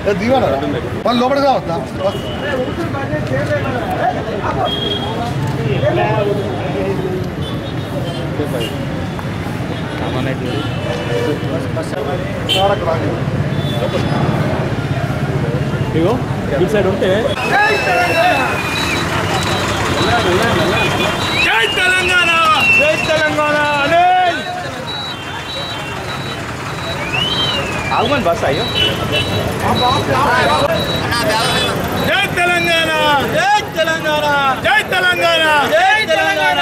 దిగాను వాళ్ళు లోపలికి రావద్దా ఇగో ఇటు సైడ్ ఉంటే జై తెలంగాణ జై తెలంగాణ ఆగమని బస్ అయ్యో జై తెలంగాణ జై తెలంగాణ జై తెలంగాణ జై తెలంగాణ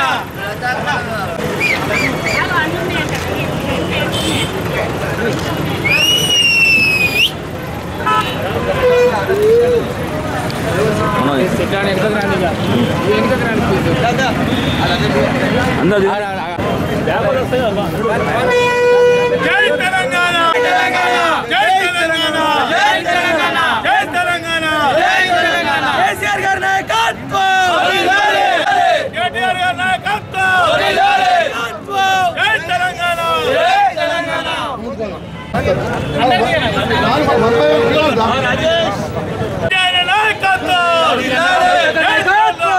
జై తెలంగాణ జై తెలంగాణ జై తెలంగాణ జై తెలంగాణ జై తెలంగాణ కేసీఆర్ గారి నాయకత్వం కేటీఆర్ గారి నాయకత్వం జై తెలంగాణ జై తెలంగాణ జై నాయకత్వం జై తెలంగాణ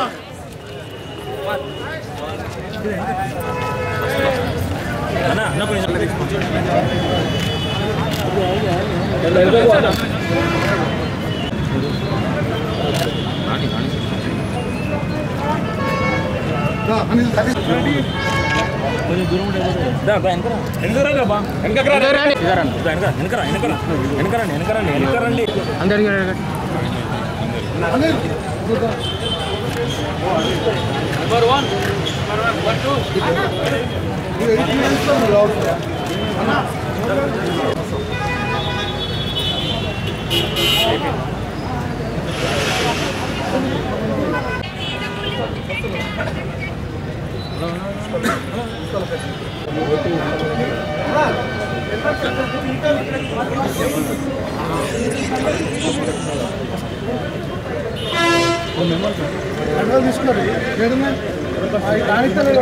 తీసుకున్నారు ఏడున్నా కానిస్తలేదు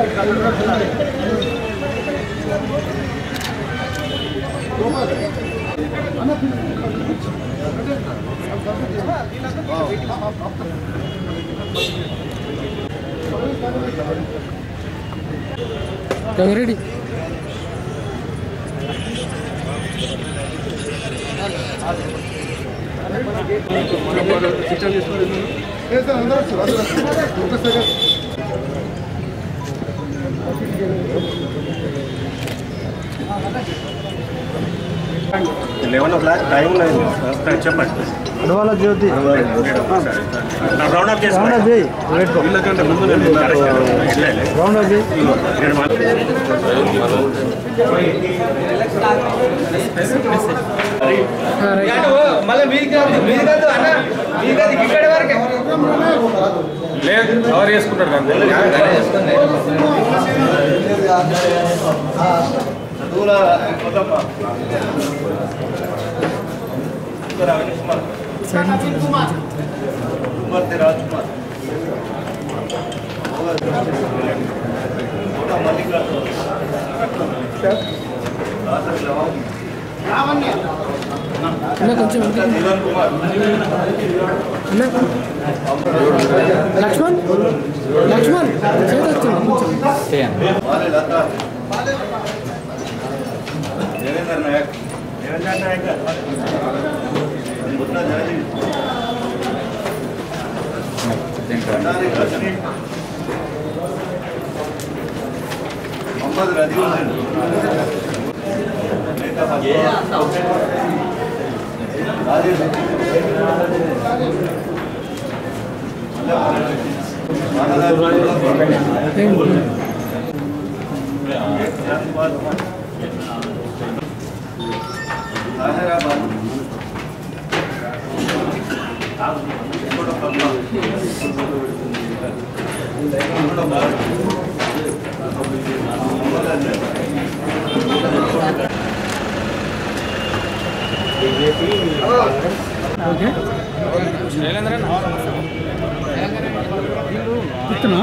రెడీ చేస్తారు అందరూ వచ్చారు అందరూ వచ్చారు. ఒక్కసారి లెవెన్ ఓ క్లాక్ టైం లేదు సార్ చెప్పండి అడవాల జ్యోతి రౌండ్ అప్ చేసుకోండి వీళ్ళకంటే ముందు నేను వెళ్ళాలి రౌండ్ అది నేను మళ్ళీ మళ్ళీ మీది కాదు మీది కాదు అన్న మీది కాదు ఇక్కడ వరకే లేదు కవర్ చేసుకుంటారు కదా అన్న కొంచెం అన్న లక్ష్మణ్ లక్ష్మణ్ చేదొస్తుంది కొంచెం దేవేంద్ర నాయక్ దేవేంద్ర నాయక్ బుద్ధ జగదీష్ భండారి రజనీ మొహమ్మద్ రజీవుద్దీన్ నేతా రాజేష్ హైదరాబాద్ ఓకే ఇస్తున్నా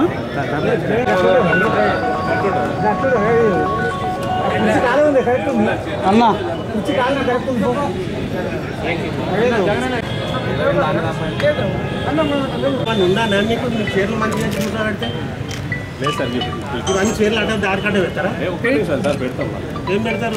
అన్నా ఉందా నేను మీకు మీరు చీరలు మంచిగా చూసారంటే లేదు సార్ ఇవన్నీ చీరలు అంటే దాడి కంటే పెడతారా ఏం పెడతారు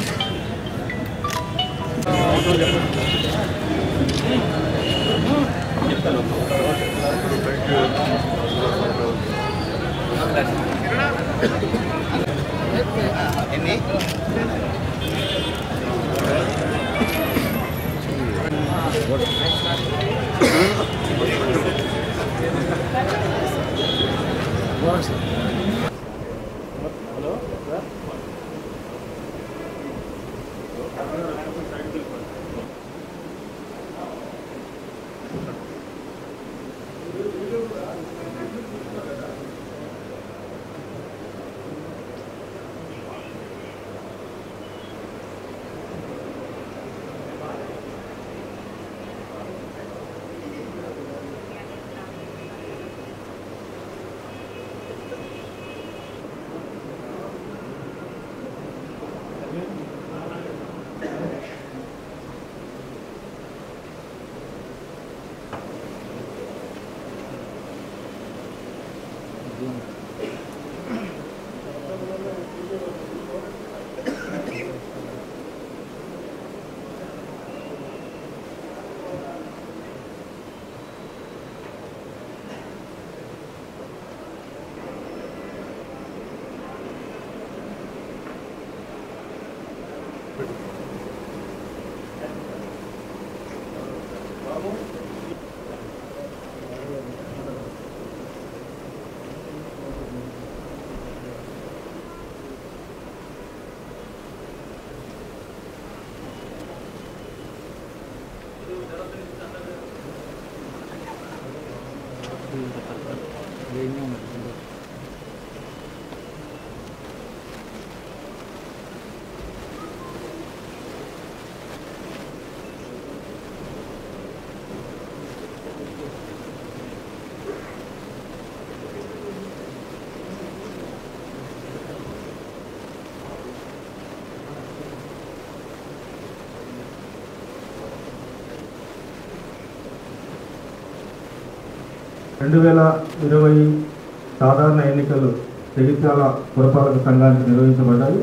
రెండు వేల ఇరవై సాధారణ ఎన్నికలు జగిత్యాల పురపాలక సంఘానికి నిర్వహించబడ్డాయి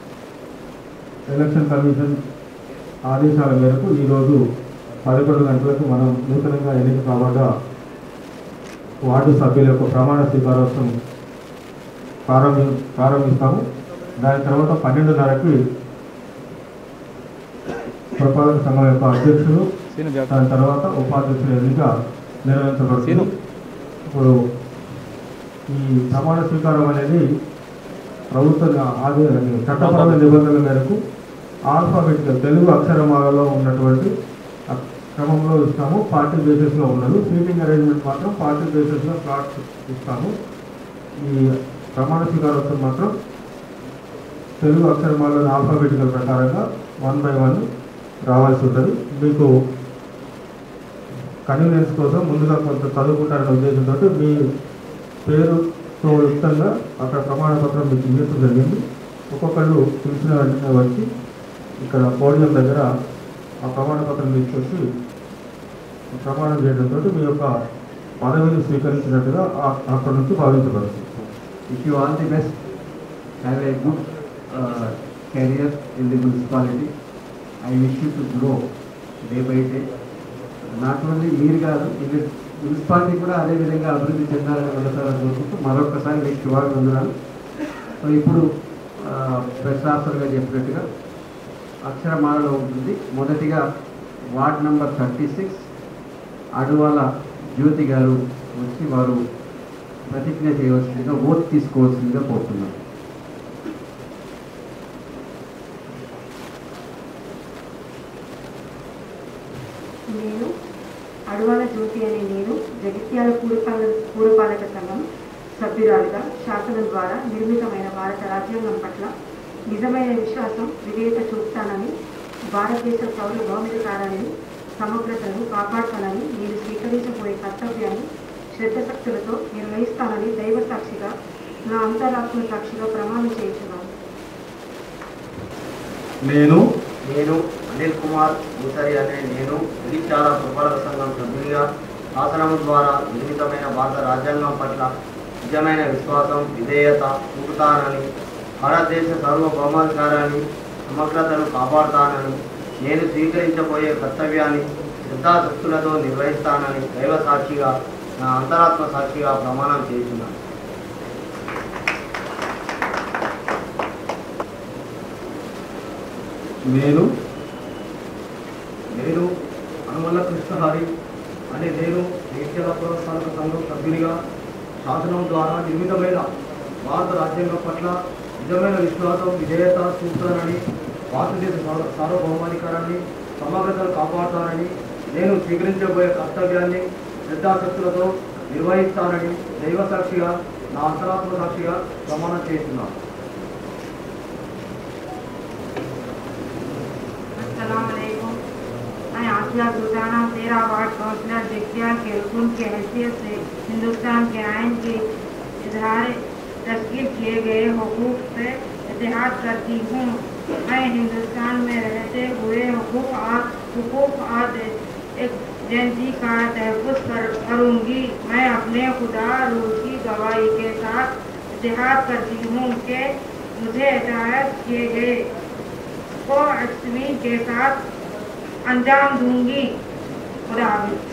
ఎలక్షన్ కమిషన్ ఆదేశాల మేరకు ఈరోజు పదకొండు గంటలకు మనం నూతనంగా ఎన్నిక కాబడ్డ వార్డు సభ్యుల యొక్క ప్రమాణ స్వీకారోత్సవం ప్రారంభి ప్రారంభిస్తాము దాని తర్వాత పన్నెండున్నరకి పురపాలక సంఘం యొక్క అధ్యక్షులు దాని తర్వాత ఉపాధ్యక్షుల ఎన్నిక నిర్వహించబడుతుంది ఇప్పుడు ఈ ప్రమాణ స్వీకారం అనేది ప్రభుత్వ ఆదే చట్టపరమైన నిబంధనల మేరకు ఆల్ఫాబెటికల్ తెలుగు అక్షరమాలలో ఉన్నటువంటి అక్- క్రమంలో ఇస్తాము పార్టీ బేసిస్లో ఉండదు సీటింగ్ అరేంజ్మెంట్ మాత్రం పార్టీ బేసిస్లో ప్లాట్స్ ఇస్తాము ఈ ప్రమాణ స్వీకారోత్సవం మాత్రం తెలుగు అక్షరమాలలో ఆల్ఫాబెటికల్ ప్రకారంగా వన్ బై వన్ రావాల్సి ఉంటుంది మీకు కన్వీనియన్స్ కోసం ముందుగా కొంత చదువుకుంటారనే ఉద్దేశంతో మీ పేరుతో యుక్తంగా అక్కడ ప్రమాణ పత్రం మీకు ఇవ్వడం జరిగింది ఒక్కొక్కళ్ళు పిలిచిన వెంటనే వచ్చి ఇక్కడ పోడియం దగ్గర ఆ ప్రమాణ పత్రం తీసుకొచ్చి ప్రమాణం చేయడంతో మీ యొక్క పదవిని స్వీకరించినట్టుగా ఆ- అక్కడ నుంచి భావించబడుతుంది Wish you all the best. Have a good uh, career in the municipality. I wish you to grow day by day. Not only మీరు కాదు ఇది మున్సిపాలిటీ కూడా అదే విధంగా అభివృద్ధి చెందాలని వెళ్ళతారని కోరుకుంటూ మరొకసారి మీకు శుభాభివందనాలు సో ఇప్పుడు ప్రెస్ ఆఫీసర్గా చెప్పినట్టుగా అక్షరమాలలో ఉంటుంది మొదటిగా ward number thirty six Adavala Jyothi garu వచ్చి వారు ప్రతిజ్ఞ చేయవలసిందిగా ఓట్ తీసుకోవాల్సిందిగా కోరుతున్నాను నేను అడవాల జ్యోతి అనే నేను జగిత్యాల పూరపాల పూరపాలక సంఘం సభ్యురాలుగా శాసనం ద్వారా నిర్మితమైన భారత రాజ్యాంగం పట్ల నిజమైన విశ్వాసం విధేయత చూపుతానని భారతదేశ పౌర భౌమికారాన్ని సమగ్రతను కాపాడుతానని నేను స్వీకరించబోయే కర్తవ్యాన్ని శ్రద్ధశక్తులతో నిర్వహిస్తానని దైవ సాక్షిగా నా అంతరాత్మ సాక్షిగా ప్రమాణం చేయించున్నాను నేను నేను అనిల్ కుమార్ ముసరి అనే నేను జగిత్యాల పురపాలక సంఘం సభ్యునిగా శాసనం ద్వారా నిర్మితమైన భారత రాజ్యాంగం పట్ల నిజమైన విశ్వాసం విధేయత చూపుతానని భారతదేశ సార్వభౌమాధికారాన్ని సమగ్రతను కాపాడుతానని నేను స్వీకరించబోయే కర్తవ్యాన్ని శ్రద్ధాశక్తులతో నిర్వహిస్తానని దైవ సాక్షిగా నా అంతరాత్మ సాక్షిగా ప్రమాణం చేస్తున్నాను నేను నేను అనుమల్ల కృష్ణహారి అనే నేను నేత్యాల పురస్కారక సంఘం సభ్యునిగా శాసనం ద్వారా నిర్మితమైన భారత రాజ్యాంగం పట్ల నిజమైన విశ్వాసం విధేయత చూపుతానని భారతదేశ సార్వ- సార్వభౌమాధికారాన్ని సమగ్రతను కాపాడుతానని నేను స్వీకరించబోయే కర్తవ్యాన్ని శ్రద్ధాశక్తులతో నిర్వహిస్తానని దైవ సాక్షిగా నా అంతరాత్మ సాక్షిగా ప్రమాణం చేస్తున్నాను असलकुम मैं आसिया सुल्ताना तेरह वार्ड काउंसलर जगिया के रुकन की हैसियत से हिंदुस्तान के आइन के इजहार तस्कीर किए गए हकूक से इतिहाद करती हूँ मैं हिंदुस्तान में रहते हुए हकूक आज हकूक आज एक जयंती का तहफ़ कर, करूँगी मैं अपने खुदा रूह की गवाही के साथ इतिहाद करती हूँ कि मुझे हिदायत किए गए को अश्विन के साथ अंजाम दूंगी खुदा हाफिज़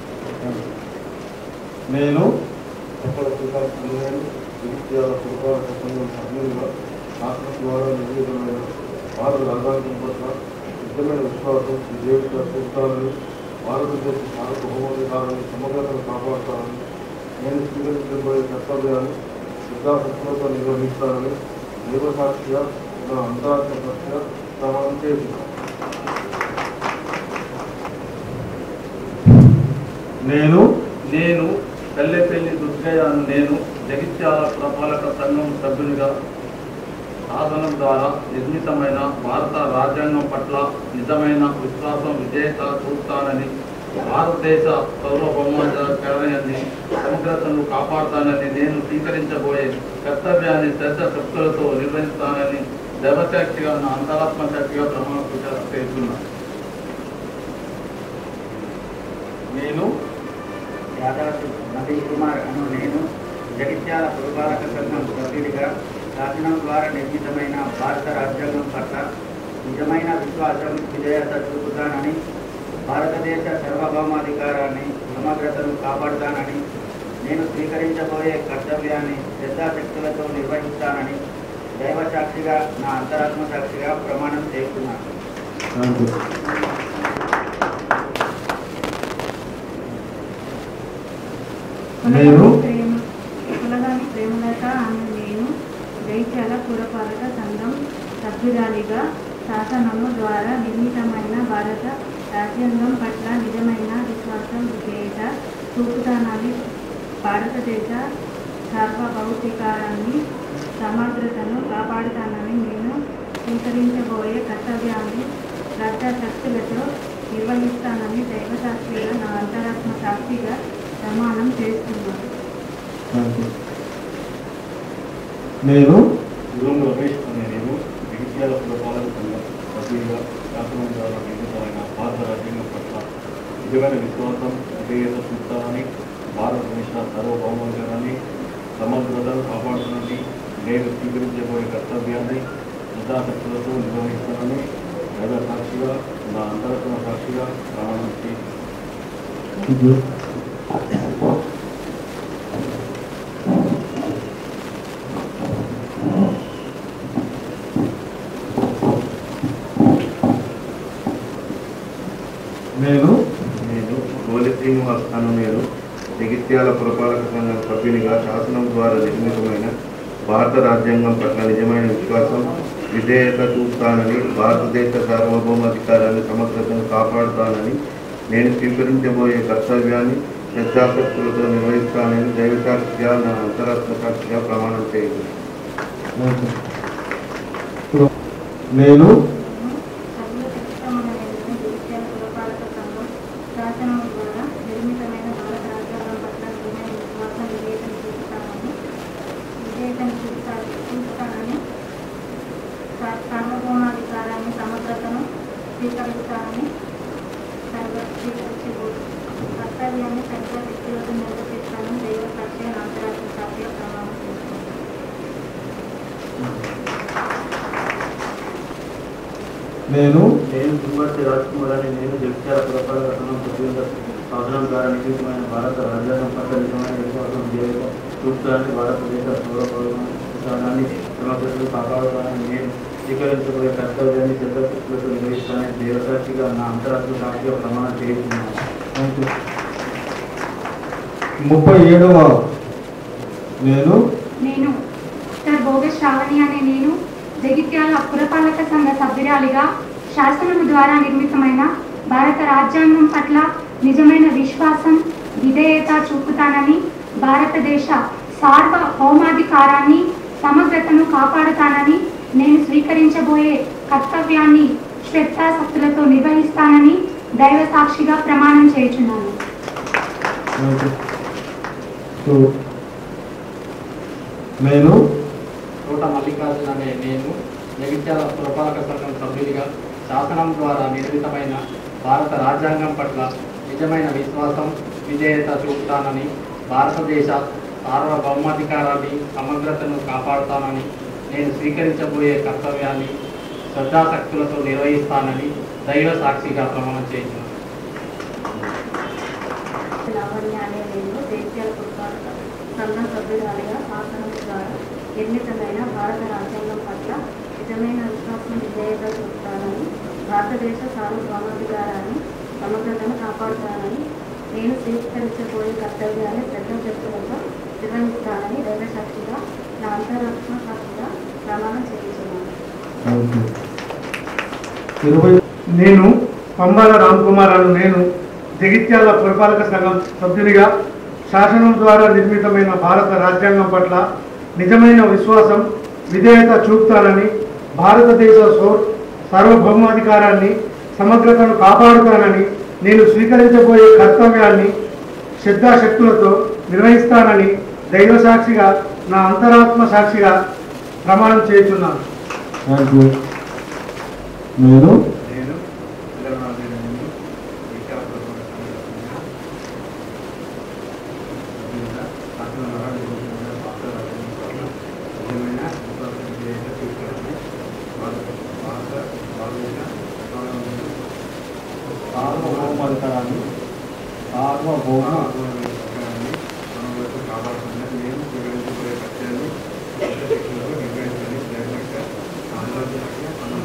నేను అక్కడ శ్రీకాకుళం జగిత్యాల పురపాలక సంఘం సభ్యులుగా శాసనం ద్వారా నిర్మితమైన భారత రాజ్యాంగం పట్ల నిజమైన విశ్వాసం విజేత చూస్తానని భారతదేశ సార్వభౌమాధికారాన్ని సమగ్రతను కాపాడుతానని నేను స్వీకరించబోయే కర్తవ్యాన్ని శ్రద్ధాశక్తులతో నిర్వహిస్తానని దైవ సాక్షిగా నా అంతరాత్మ సాక్షిగా ప్రమాణం చేస్తున్నాను నేను నేను పల్లెపల్లి దుర్గయ్యను నేను జగిత్యాల పురపాలక సంఘం సభ్యునిగా సాధనం ద్వారా నిర్మితమైన భారత రాజ్యాంగం పట్ల నిజమైన విశ్వాసం విజేత చూస్తానని భారతదేశ సార్వభౌమాధికారాన్ని సమగ్రతను కాపాడుతానని నేను స్వీకరించబోయే కర్తవ్యాన్ని శ్రద్ధ శక్తులతో నిర్వహిస్తానని దైవసాక్షిగా నా అంతరాత్మ సాక్షిగా ప్రమాణ స్వీకారం చేస్తున్నాను నేను యాదాద్రి నవీన్ కుమార్ అను నేను జగిత్యాల పురపాలక సంఘం సభ్యుడిగా శాసనం ద్వారా నిర్మితమైన భారత రాజ్యాంగం పట్ల నిజమైన విశ్వాసం విధేయత చూపుతానని భారతదేశ సార్వభౌమాధికారాన్ని సమగ్రతను కాపాడుతానని నేను స్వీకరించబోయే కర్తవ్యాన్ని శ్రద్ధాశక్తులతో నిర్వహిస్తానని దైవ సాక్షిగా నా అంతరాత్మ సాక్షిగా ప్రమాణం చేస్తున్నాను థ్యాంక్ యూ నేను ప్రేమ కులగాని ప్రేమలత అను నేను జైత్యాల పురపాలక సంఘం సభ్యురాలిగా శాసనము ద్వారా నిర్మితమైన భారత రాజ్యాంగం పట్ల నిజమైన విశ్వాసం విధేయత చూపుతానని భారతదేశ సార్వభౌతికారాన్ని సమగ్రతను కాపాడుతానని నేను స్వీకరించబోయే కర్తవ్యాన్ని శ్రద్ధాశక్తులతో నిర్వహిస్తానని దైవ సాక్షిగా నా అంతరాత్మ సాక్షిగా ప్రమాణం చేస్తున్నాను థ్యాంక్ యూ నేను గురం రమేష్ అనే నేను జగిత్యాల పురపాలక సంఘం సభ్యులుగా శాసనం ద్వారా నిర్మితమైన భారత రాజ్యాంగం పట్ల నిజమైన విశ్వాసం విధేయత చూస్తానని భారతదేశ సార్వభౌమాధికారాన్ని సమగ్రతను కాపాడుతానని నేను స్వీకరించబోయే కర్తవ్యాన్ని శ్రద్ధాశక్తులతో నిర్వహిస్తానని దైవ సాక్షిగా నా అంతరత్మ సాక్షిగా ప్రమాణం చేసి థ్యాంక్ యూ నేను నేను గోలి శ్రీనివాస్ అను నేను జగిత్యాల పురపాలక సంఘం సభ్యునిగా శాసనం ద్వారా నిర్మితమైన భారత రాజ్యాంగం పట్ల నిజమైన విశ్వాసం విధేయత చూపుతానని భారతదేశ సార్వభౌమాధికారాన్ని సమగ్రతను కాపాడుతానని నేను స్వీకరించబోయే కర్తవ్యాన్ని శ్రద్ధాశక్తులతో నిర్వహిస్తానని దైవ సాక్షిగా నా అంతరాత్మ సాక్షిగా ప్రమాణం చేయగలను థ్యాంక్ యూ నేను సభ్యుల ప్రతిష్టమైన నిర్ణయం జగిత్యాల పురపాలక సంఘం శాసనం ద్వారా నిర్మితమైన భారత రాజ్యాంగం పట్ల నిజమైన విశ్వాసం విజేతను చూపుతానని విజేతను చూపుతా చూపుతానని సా- సార్వభౌమాధికారాన్ని సమగ్రతను స్వీకరిస్తానని నేను నేను తుమ్మర్తి రాజ్ కుమార్ అని నేను జగిత్యాల పురపాలక సంఘం సభ్యుల సాధనం ద్వారా నిర్మితమైన భారత రాజ్యాంగం పట్ల నిజమైన విశ్వాసం జీవితం చూపుతానని భారతదేశ పౌరపౌరాన్ని సమగ్రతలు కాపాడుతానని నేను స్వీకరించబోయే కర్తవ్యాన్ని శ్రద్ధశక్తులతో నిర్వహిస్తానని దేవసాక్షిగా నా అంతరాత్మ సాక్షిగా ప్రమాణం చేస్తున్నాను ముప్పై ఏడవ నేను నేను డాక్టర్ భోగ శ్రావణి అనే నేను జగిత్యాల పురపాలక సంఘ సభ్యురాలిగా శాసనము ద్వారా నిర్మితమైన భారత రాజ్యాంగం పట్ల నిజమైన విశ్వాసం విధేయత చూపుతానని భారతదేశ సార్వభౌమాధికారాన్ని సమగ్రతను కాపాడుతానని నేను స్వీకరించబోయే కర్తవ్యాన్ని శ్రద్ధాశక్తులతో నిర్వహిస్తానని దైవ సాక్షిగా ప్రమాణం చేయుచున్నాను సో నేను తోట మల్లికార్జున అనే నేను జగిత్యాల పురపాలక సంఘం సభ్యుడిగా శాసనం ద్వారా నిర్మితమైన భారత రాజ్యాంగం పట్ల నిజమైన విశ్వాసం విధేయత చూపుతానని భారతదేశ సార్వభౌమాధికారాన్ని సమగ్రతను కాపాడుతానని నేను స్వీకరించబోయే కర్తవ్యాన్ని శ్రద్ధాశక్తులతో నిర్వహిస్తానని దైవ సాక్షిగా ప్రమాణం చేస్తున్నాను లావణ్య అనే నేను దేశీయ పురపాలక సంఘం సభ్యురాలిగా శాసనం ద్వారా నిర్మితమైన భారత రాజ్యాంగం పట్ల నిజమైన విశ్వాసం విధేయత చూపుతానని భారతదేశ సార్వభౌమాధికారాన్ని సమగ్రతను కాపాడుతానని నేను స్వీకరించబోయే కర్తవ్యాన్ని శ్రద్ధాశక్తులతో నిర్వహిస్తానని దైవ సాక్షిగా నా అంతరాత్మ సాక్షిగా ప్రమాణం చేయించున్నాను ఇరవై నేను పంబాల రామ్ కుమార్ అను నేను జగిత్యాల పురపాలక సంఘం సభ్యునిగా శాసనం ద్వారా నిర్మితమైన భారత రాజ్యాంగం పట్ల నిజమైన విశ్వాసం విధేయత చూపుతానని భారతదేశ సౌ సార్వభౌమాధికారాన్ని సమగ్రతను కాపాడుతానని నేను స్వీకరించబోయే కర్తవ్యాన్ని శ్రద్ధాశక్తులతో నిర్వహిస్తానని దైవ సాక్షిగా నా అంతరాత్మ సాక్షిగా ప్రమాణం చేస్తున్నాను థ్యాంక్ యూ నేను నేను తెలంగాణ నేను జగిత్యాల పురపాలక సంఘం సభ్యుడిగా శాసనం ద్వారా నిర్మితమైన భారత రాజ్యాంగం పట్ల నిజమైన విశ్వాసం విధేయత చూపుతానని భారత భారత భారతదేశ సార్వభౌమాధికారాన్ని సార్వభౌమ అధికారాన్ని మనవైపు కాపాడుతుందని నేను స్వీకరించబోయే కర్తవ్యాన్ని శ్రద్ధశక్తులతో నిర్వహించాలని ప్రయత్నంగా ఆంధ్రప్రదేశ్గా మనం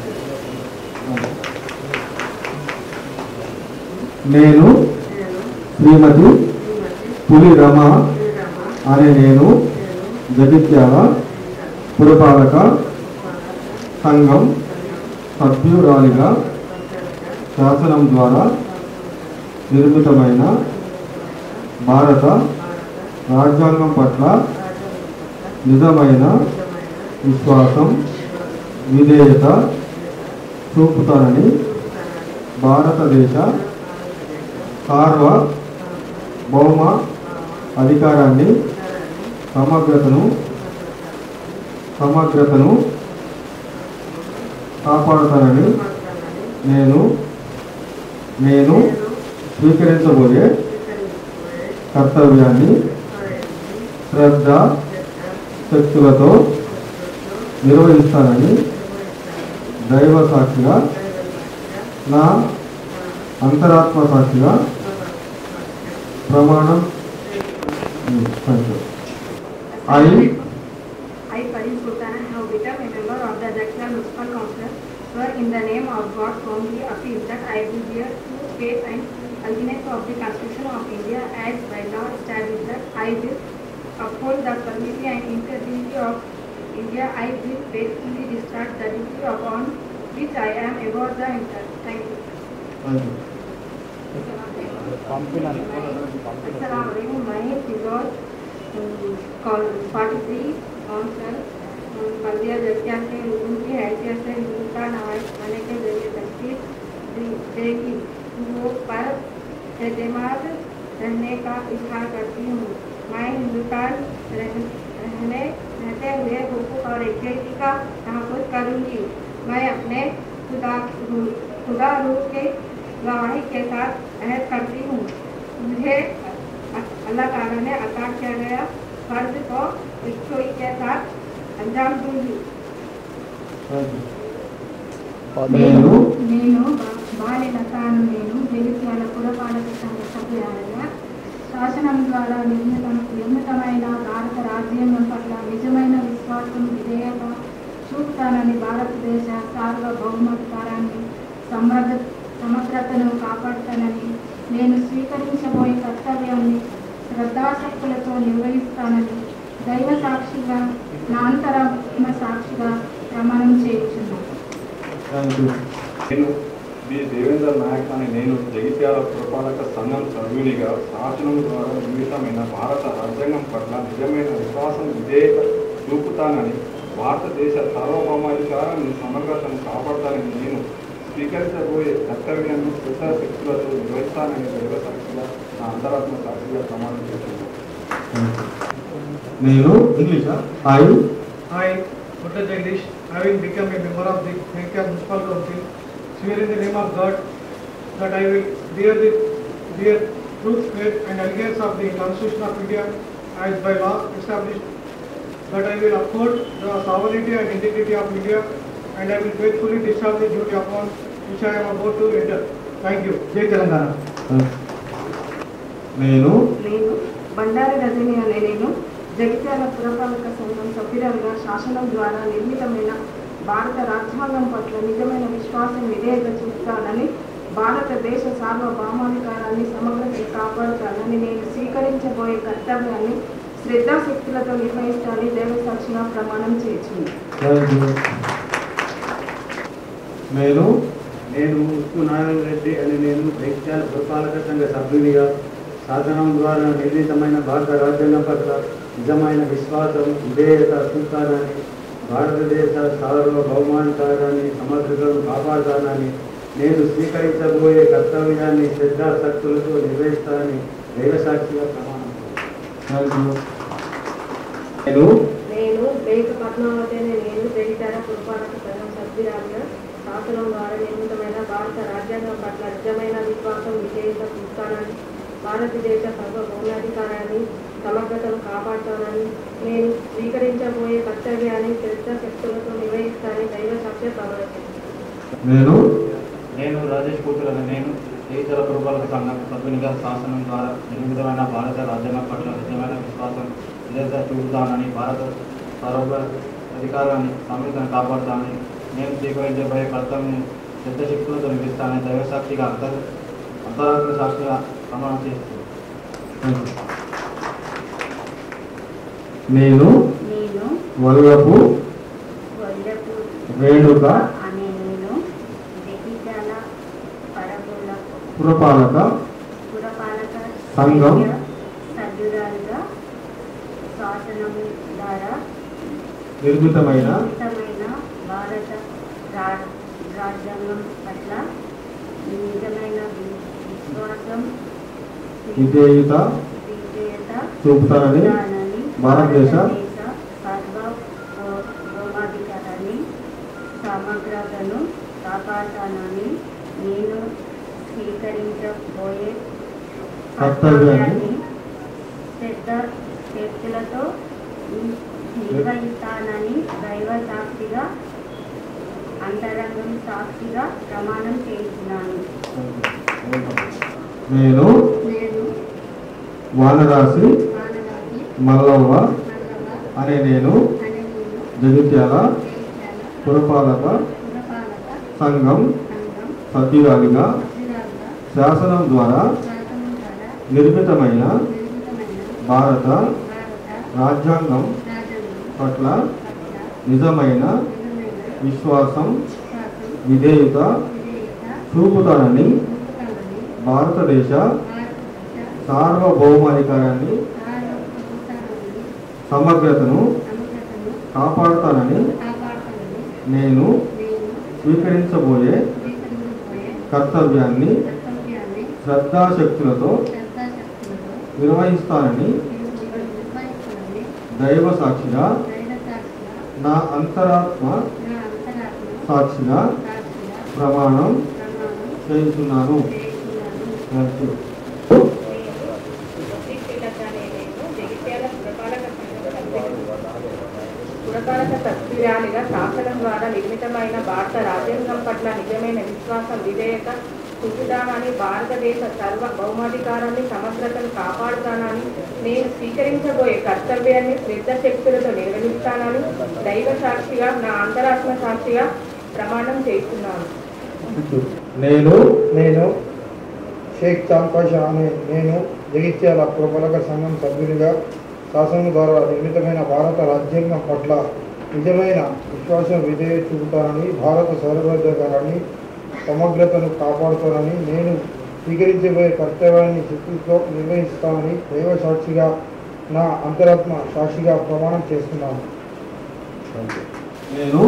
నేను శ్రీమతి పులి రమ అనే నేను జగిత్యాల పురపాలక సంఘం సభ్యురాలిగా శాసనం ద్వారా నిర్మితమైన భారత రాజ్యాంగం పట్ల నిజమైన విశ్వాసం విధేయత చూపుతానని భారతదేశ సార్వభౌమ అధికారాన్ని సమగ్రతను సమగ్రతను కాపాడుతానని నేను నేను స్వీకరించబోయే కర్తవ్యాన్ని శ్రద్ధ శక్తులతో నిర్వహిస్తానని దైవ సాక్షిగా నా అంతరాత్మ సాక్షిగా ప్రమాణం I I, Farid Sultana, have become a member of the Jagsha Municipal Council, swear in the name of God solemnly appeal that I will bear true faith and allegiance of the Constitution of India as by law established that I will uphold the sovereignty and integrity of India. I will faithfully discharge the duty upon which I am about the enter. Thank you. अस्सलाम वालेकुम मैं फिरोज कॉल forty three council बल्दिया जजिया के उनकी हैसियत से हिंदुस्तान हवाई खाने के जरिए तस्वीर देगी वो पर एतमाद रहने का इजहार करती हूँ मैं हिंदुस्तान रह, रहने रहते हुए हुकूक और इक्विटी का तहफ़ करूँगी मैं अपने खुदा खुदा रूह के गवाही के साथ अहद करती हूँ मुझे अल्लाह ताला ने अता किया गया फर्ज को इच्छोई के साथ अंजाम दूंगी నేను నేను బాల్యలతాను నేను జగిత్యాల పురపాలక సంఘ సభ్యురాలుగా శాసనం ద్వారా నిర్మిత నిర్మితమైన భారత రాజ్యాంగం పట్ల నిజమైన విశ్వాసం విధేయత చూపుతానని భారతదేశ సార్వభౌమాధికారాన్ని సమగ్ర సమగ్రతను కాపాడుతానని నేను స్వీకరించబోయే కర్తవ్యాన్ని శ్రద్ధాశక్తులతో నిర్వహిస్తానని దైవ సాక్షిగా నా అంతరాత్మ సాక్షిగా ప్రమాణం చేయుచున్నాను నేను బి దేవేంద్ర నాయక్ అనే నేను జగిత్యాల పురపాలక సంఘం సభ్యునిగా శాసనం ద్వారా నిర్మితమైన భారత రాజ్యాంగం పట్ల నిజమైన విశ్వాసం విధేయత చూపుతానని భారతదేశ సార్వభౌమాధికారాన్ని సమగ్రతను కాపాడతానని నేను స్వీకరించబోయే కర్తవ్యాన్ని శ్రద్ధాశక్తులతో నిర్వహిస్తానని దైవ సాక్షిగా నా అంతరాత్మ సాక్షిగా ప్రమాణం చేస్తున్నాను నేను ఇంగ్లీషా I I, Mutta Jagdish, having become a member of the Jagtial Municipal Council, swear in the name of God that I will bear the bear truth, faith and allegiance of the Constitution of India as by law established, that I will uphold the sovereignty and integrity of India and I will faithfully discharge the duty upon which I am about to enter. Thank you. Jai Telangana. నేను నేను బండారి రజని అనే నేను జగిత్యాల పురపాలక సంఘం సభ్యురాలుగా శాసనం ద్వారా నిర్మితమైన భారత రాజ్యాంగం పట్ల నిజమైన విశ్వాసం విధేయత చూపుతానని భారతదేశ సార్వభౌమాధికారాన్ని సమగ్రత కాపాడుతానని నేను స్వీకరించబోయే కర్తవ్యాన్ని శ్రద్ధాశక్తులతో నిర్వహిస్తానని దేవసాక్షిగా ప్రమాణం చేయించింది థ్యాంక్ యూ నేను నేను ఉప్పు నారాయణ రెడ్డి అని నేను జగిత్యాల పురపాలక సంఘ సభ్యునిగా శాసనం ద్వారా నిర్మితమైన భారత రాజ్యాంగం పట్ల నిజమైన విశ్వాసం విధేయత చూస్తానని భారతదేశ సార్వభౌమాధికారాన్ని సమగ్రతను కాపాడుతానని నేను స్వీకరించబోయే కర్తవ్యాన్ని శ్రద్ధాశక్తులతో నిర్వహిస్తానని దైవసాక్షిగా ప్రమాణం థ్యాంక్ యూ నేను నేను బేక పద్మావతి అనే నేను జగిత్యాల పురపాలక సంఘం సభ్యురాలుగా శాసనం ద్వారా నిర్మితమైన భారత రాజ్యాంగం పట్ల నిజమైన విశ్వాసం విధేయత చూస్తానని భారతదేశ సర్వభౌమాధికారాన్ని సమగ్రతను కాపాడుతానని నేను స్వీకరించబోయే కర్తవ్యాన్ని శ్రద్ధ శక్తులతో నిర్వహిస్తానని దైవ సాక్ష్య ప్రమాణం నేను నేను రాజేష్ కూతురు అనే నేను జగిత్యాల పురపాలక సంఘం సభ్యునిగా శాసనం ద్వారా నిర్మితమైన భారత రాజ్యాంగం పట్ల నిజమైన విశ్వాసం విధేయత చూపుతానని భారత సర్వ అధికారాన్ని సమృద్ధిని కాపాడుతానని నేను స్వీకరించబోయే కర్తవ్యం పెద్ద శక్తులతో నిర్మిస్తానని దైవసాక్షిగా అంతర్ అంతరాత్మ సాక్షిగా ప్రమాణం చేస్తున్నాను నేను నేను వల్లపు వల్లపు రేణుక అనే నేను జగిత్యాల పరగొల్ల పురపాలక పురపాలక సంఘం సభ్యురాలుగా శాసనం ద్వారా నిర్మితమైన నిర్మితమైన భారత రా- రాజ్యాంగం పట్ల నిజమైన వి- విశ్వాసం విధేయత విధేయత చూపుతానని చూపుతానని భారతదేశ భారతదేశ సార్వభౌమాధికారాన్ని సమగ్రతను కాపాడుతానని నేను స్వీకరించబోయే కర్తవ్యాన్ని శ్రద్ధ శక్తులతో నిర్వహిస్తానని దైవ సాక్షిగా అంతరంగం సాక్షిగా ప్రమాణం చేస్తున్నాను నేను నేను వానరాశి మల్లవ్వ అనే నేను జగిత్యాల పురపాలక సంఘం సభ్యురాలిగా శాసనం ద్వారా నిర్మితమైన భారత రాజ్యాంగం పట్ల నిజమైన విశ్వాసం విధేయత చూపుతానని భారతదేశ సార్వభౌమాధికారాన్ని సమగ్రతను కాపాడుతానని నేను స్వీకరించబోయే కర్తవ్యాన్ని శ్రద్ధాశక్తులతో నిర్వహిస్తానని దైవ సాక్షిగా నా అంతరాత్మ సాక్షిగా ప్రమాణం చేస్తున్నాను థ్యాంక్ యూ జగిత్యాల పురపాలక సంఘం సభ్యులు పురపాలక సభ్యురాలిగా శాసనం ద్వారా నిర్మితమైన భారత రాజ్యాంగం పట్ల నిజమైన విశ్వాసం విధేయత చూపుతానని భారతదేశ సర్వ భౌమాధికారాన్ని సమగ్రతను కాపాడుతానని నేను స్వీకరించబోయే కర్తవ్యాన్ని శ్రద్ధ శక్తులతో నిర్వహిస్తానని దైవ సాక్షిగా నా అంతరాత్మ సాక్షిగా ప్రమాణం చేస్తున్నాను నేను నేను షేక్ చాంపాషా అనే నేను జగిత్యాల పురపాలక సంఘం సభ్యునిగా శాసనం ద్వారా నిర్మితమైన భారత రాజ్యాంగం పట్ల నిజమైన విశ్వాసం విధేయ చూపుతానని భారత సౌరభద్రకారాన్ని సమగ్రతను కాపాడుతానని నేను స్వీకరించబోయే కర్తవ్యాన్ని శక్తితో నిర్వహిస్తానని దైవ సాక్షిగా నా అంతరాత్మ సాక్షిగా ప్రమాణం చేస్తున్నాను నేను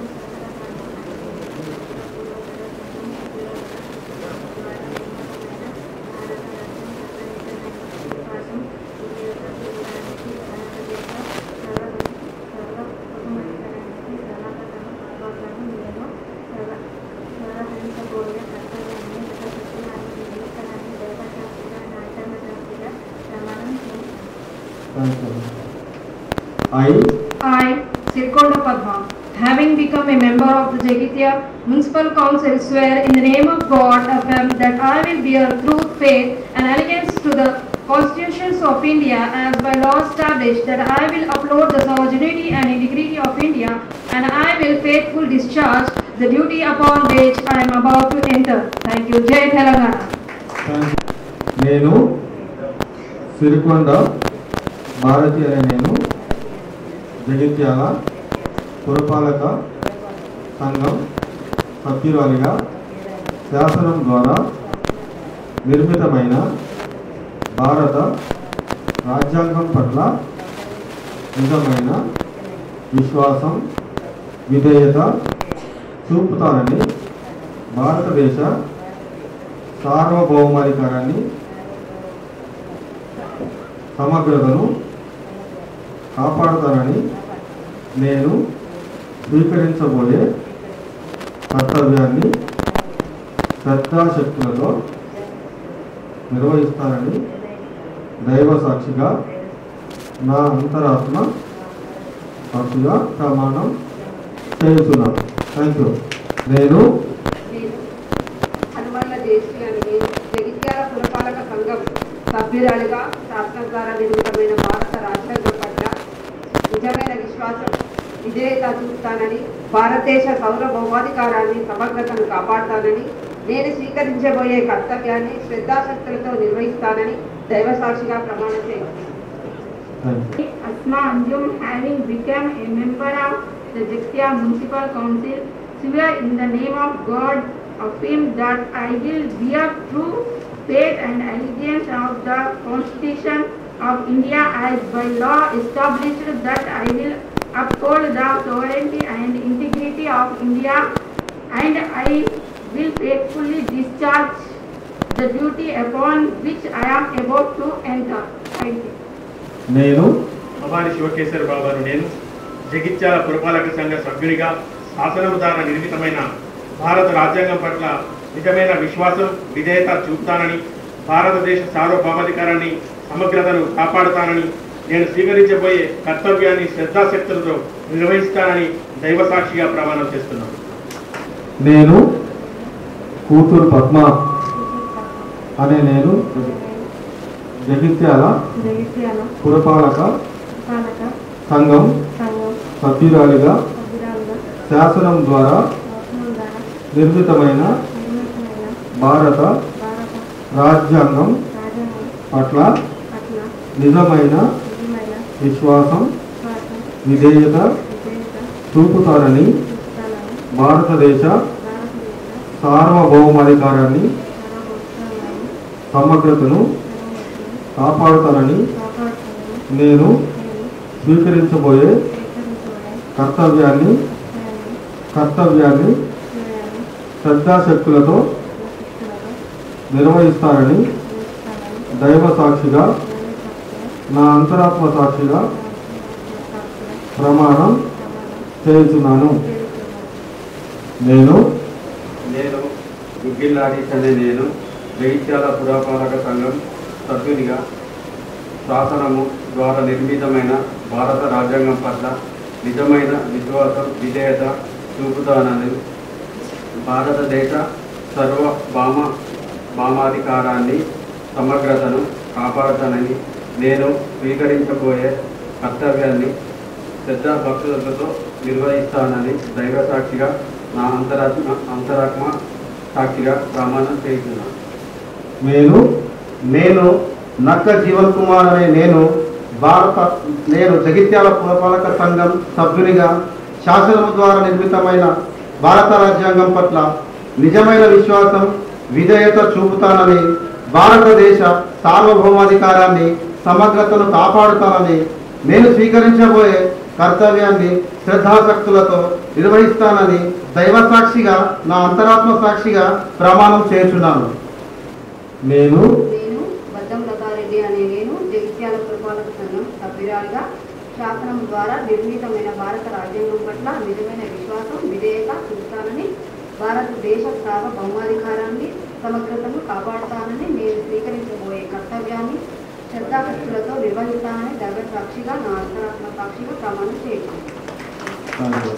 I I, Sirkonda Padma, having become a member of the Jagitya Municipal Council, swear in the name of God affirm that I will bear truth, faith, and allegiance to the constitutions of India as by law established, that I will uphold the sovereignty and integrity of India, and I will faithfully discharge the duty upon which I am about to enter. Thank you. Jai Telangana. నేను సిరికొండ భారతి అనే నేను జగిత్యాల పురపాలక సంఘం సభ్యురాలిగా శాసనం ద్వారా నిర్మితమైన భారత రాజ్యాంగం పట్ల నిజమైన విశ్వాసం విధేయత చూపుతానని భారతదేశ సార్వభౌమాధికారాన్ని సమగ్రతను కాపాడుతానని నేను స్వీకరించబోయే కర్తవ్యాన్ని శ్రద్ధాశక్తులతో నిర్వహిస్తానని దైవ సాక్షిగా నా అంతరాత్మ సాక్షిగా ప్రమాణం చేస్తున్నాను థ్యాంక్ యూ నేను హనుమల్ల దేశీ అని నేను జగిత్యాల పురపాలక సంఘం సభ్యురాలిగా శాసనం ద్వారా నిర్మితమైన భారత రాజ్యాంగం పట్ల నిజమైన విశ్వాసం విధేయత చూపుతానని భారతదేశ సౌర భౌమాధికారాన్ని సమగ్రతను కాపాడుతానని నేను స్వీకరించబోయే కర్తవ్యాన్ని శ్రద్ధాశక్తులతో నిర్వహిస్తానని దైవ సాక్షిగా ప్రమాణం చేస్తాను Asma Anjum, having become a member of the Jagtia Municipal Council, swear in the name of God of him that I will bear true faith and allegiance of the Constitution of India as by law established that I will uphold the sovereignty and integrity of India and I will faithfully discharge the duty upon which I am about to enter. Thank you. నేను భవాని శివకేశ్వర బాబాను నేను జగిత్యాల పురపాలక సంఘ సభ్యునిగా శాసనం ద్వారా నిర్మితమైన భారత రాజ్యాంగం పట్ల నిజమైన విశ్వాసం విధేయత చూపుతానని భారతదేశ సార్వభౌమాధికారాన్ని సమగ్రతను కాపాడుతానని నేను స్వీకరించబోయే కర్తవ్యాన్ని శ్రద్ధాశక్తులతో నిర్వహిస్తానని దైవ సాక్షిగా ప్రమాణం చేస్తున్నాను నేను కూతురు పద్మ అనే నేను జగిత్యాల జగిత్యాల పురపాలక పాలక సంఘం సంఘం సభ్యురాలిగా సభ్యురాలుగా శాసనం ద్వారా శాసనం ద్వారా నిర్మితమైన నిర్మితమైన భారత భారత రాజ్యాంగం రాజ్యాంగం పట్ల పట్ల నిజమైన నిజమైన విశ్వాసం విశ్వాసం విధేయత విధేయత చూపుతానని చూపుతానని భారతదేశ భారతదేశ సార్వభౌమాధికారాన్ని సర్వోత్తమాన్ని సమగ్రతను కాపాడుతానని కాపాడుతానని నేను స్వీకరించబోయే కర్తవ్యాన్ని కర్తవ్యాన్ని శ్రద్ధాశక్తులతో నిర్వహిస్తానని దైవ సాక్షిగా నా అంతరాత్మ సాక్షిగా ప్రమాణం చేస్తున్నాను నేను నేను గుగ్గిల్లాడీస్ అనే నేను జగిత్యాల పురపాలక సంఘం సభ్యునిగా శాసనము ద్వారా నిర్మితమైన భారత రాజ్యాంగం పట్ల నిజమైన విశ్వాసం విధేయత చూపుతానని భారతదేశ సర్వ భామ భామాధికారాన్ని సమగ్రతను కాపాడుతానని నేను స్వీకరించబోయే కర్తవ్యాన్ని శ్రద్ధ భక్తులతో నిర్వహిస్తానని దైవ సాక్షిగా నా అంతరాత్మ అంతరాత్మ సాక్షిగా ప్రమాణం చేస్తున్నాను నేను నేను నక్క జీవన్ కుమార్ అనే నేను భారత నేను జగిత్యాల పురపాలక సంఘం సభ్యునిగా శాసనం ద్వారా నిర్మితమైన భారత రాజ్యాంగం పట్ల నిజమైన విశ్వాసం విధేయత చూపుతానని భారతదేశ సార్వభౌమాధికారాన్ని సమగ్రతను కాపాడుతానని నేను స్వీకరించబోయే కర్తవ్యాన్ని శ్రద్ధాశక్తులతో నిర్వహిస్తానని దైవ సాక్షిగా నా అంతరాత్మ సాక్షిగా ప్రమాణం చేస్తున్నాను నేను నేను బద్దం లతారెడ్డి అనే నేను జగిత్యాల పురపాలక సంఘం సభ్యురాలిగా శాసనం ద్వారా నిర్మితమైన భారత రాజ్యాంగం పట్ల నిజమైన విశ్వాసం విధేయత చూపుతానని భారతదేశ సార్వభౌమాధికారాన్ని సమగ్రతను కాపాడుతానని నేను స్వీకరించబోయే కర్తవ్యాన్ని శ్రద్ధాశక్తులతో నిర్వహిస్తానని దైవ సాక్షిగా నా అంతరాత్మ సాక్షిగా ప్రమాణం చేస్తున్నాను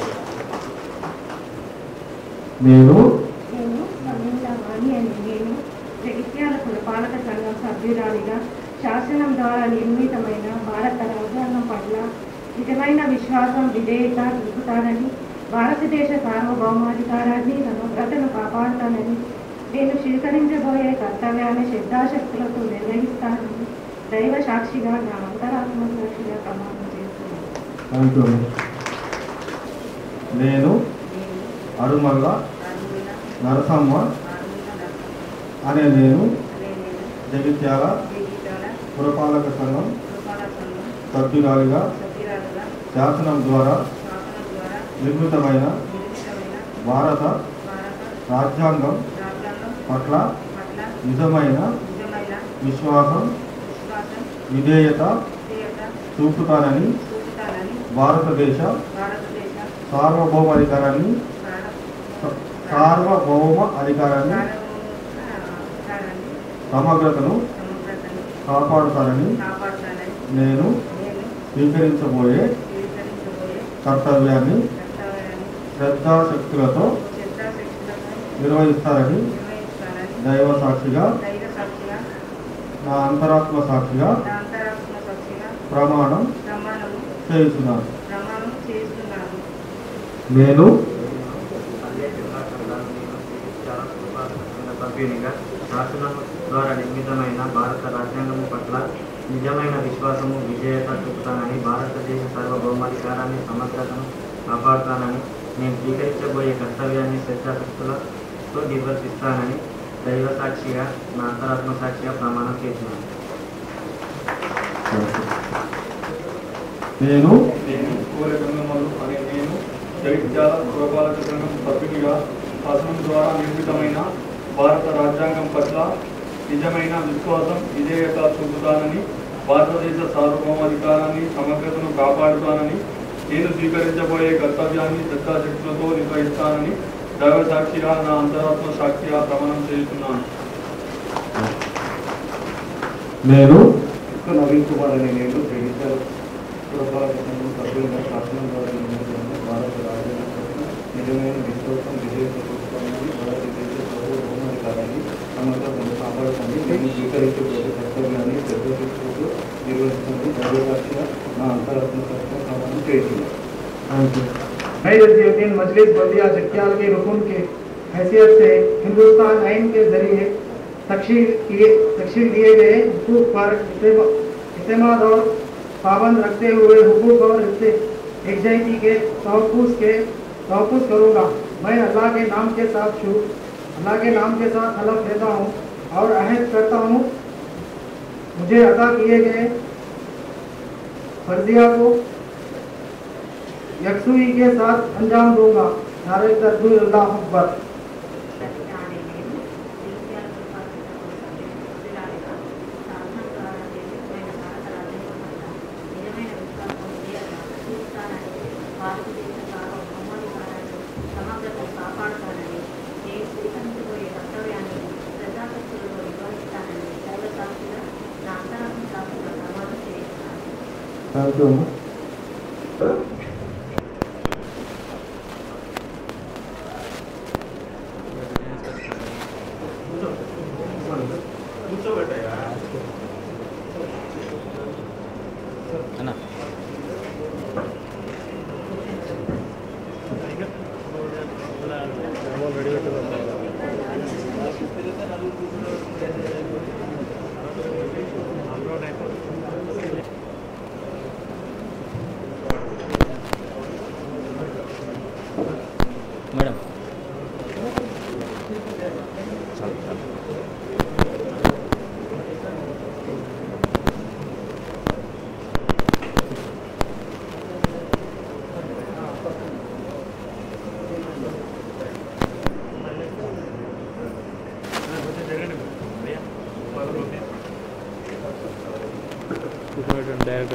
నేను నేను సమీలా వాణి అని నేను జగిత్యాల పురపాలక సంఘం సభ్యురాలిగా శాసనం ద్వారా నిర్మితమైన భారత రాజ్యాంగం పట్ల నిజమైన విశ్వాసం విధేయత చూపుతానని భారతదేశ సార్వభౌమాధికారాన్ని సమగ్రతను కాపాడుతానని నేను స్వీకరించబోయే కర్తవ్యాన్ని శ్రద్ధాశక్తులతో నిర్వహిస్తానని దైవ సాక్షిగా నా అంతరాత్మ సాక్షిగా ప్రమాణం చేస్తున్నాను థ్యాంక్ యూ నేను అరుమల్ల నరసమ్మ అనే నేను జగిత్యాల పురపాలక సంఘం సభ్యురాలిగా శాసనం ద్వారా నిర్మితమైన భారత రాజ్యాంగం పట్ల నిజమైన విశ్వాసం విధేయత చూపుతానని భారతదేశ సార్వభౌమాధికారాన్ని సార్వభౌమ అధికారాన్ని సమగ్రతను కాపాడుతానని నేను స్వీకరించబోయే కర్తవ్యాన్ని శ్రద్ధాశక్తులతో నిర్వహిస్తారని దైవ సాక్షిగా నా అంతరాత్మ సాక్షిగా ప్రమాణం చేస్తున్నాను నేను సభ్యునిగా శాసనం ద్వారా నిర్మితమైన భారత రాజ్యాంగం పట్ల నిజమైన విశ్వాసము విజేత చూపుతానని భారతదేశ సార్వభౌమాధికారాన్ని సమగ్రతను కాపాడుతానని నేను స్వీకరించబోయే కర్తవ్యాన్ని శ్రద్ధాశక్తులతో నిర్వర్తిస్తానని దైవ సాక్షిగా నా అంతరాత్మ సాక్షిగా ప్రమాణం చేస్తున్నాను నేను నేను కోరే గంగమ్మలు అనే నేను జగిత్యాల పురపాలక సంఘం సభ్యునిగా శాసనం ద్వారా నిర్మితమైన భారత రాజ్యాంగం పట్ల నిజమైన విశ్వాసం విధేయత చూపుతానని భారతదేశ సార్వభౌమాధికారాన్ని సమగ్రతను కాపాడుతానని నేను స్వీకరించబోయే కర్తవ్యాన్ని శ్రద్ధాశక్తులతో నిర్వహిస్తానని దైవ సాక్షిగా నా అంతరాత్మ సాక్షిగా ప్రమాణం చేస్తున్నాను నేను నవీన్ కుమార్ అనే నేను జగిత్యాల పురపాలక సంఘం సభ్యులుగా శాసనం ద్వారా నిర్మితమైన భారత రాజ్యాంగం పట్ల నిజమైన విశ్వాసం విజేత చూపుతానని భారతదేశ సార్వభౌమాధికారాన్ని సమగ్రతను కాపాడుతానని నేను స్వీకరించబోయే కర్తవ్యాన్ని శ్రద్ధశక్తులతో నిర్వహిస్తుంది దైవసాక్షిగా నా అంతరాత్మ సాక్షిగా ప్రమాణం చేస్తున్నాను मैं जजीउद्दीन मजलिस बल्दिया जगत्याल के रुकन के हैसियत से हिंदुस्तान आइन के जरिए तकशील किए तकशील दिए गए हुकूक पर इतमाद और पाबंद रखते हुए हुकूक और एकजाइती के तहफ़ के तहफ़ करूँगा मैं अल्लाह के नाम के साथ छू अल्लाह के नाम के साथ हलफ लेता हूँ और अहद करता हूँ मुझे अदा किए गए फर्जिया को यकसुई के साथ अंजाम दूंगा नारे तकबीर अल्लाह अकबर థ్యాంక్ యూ అన్న మేడం డైరెక్ట్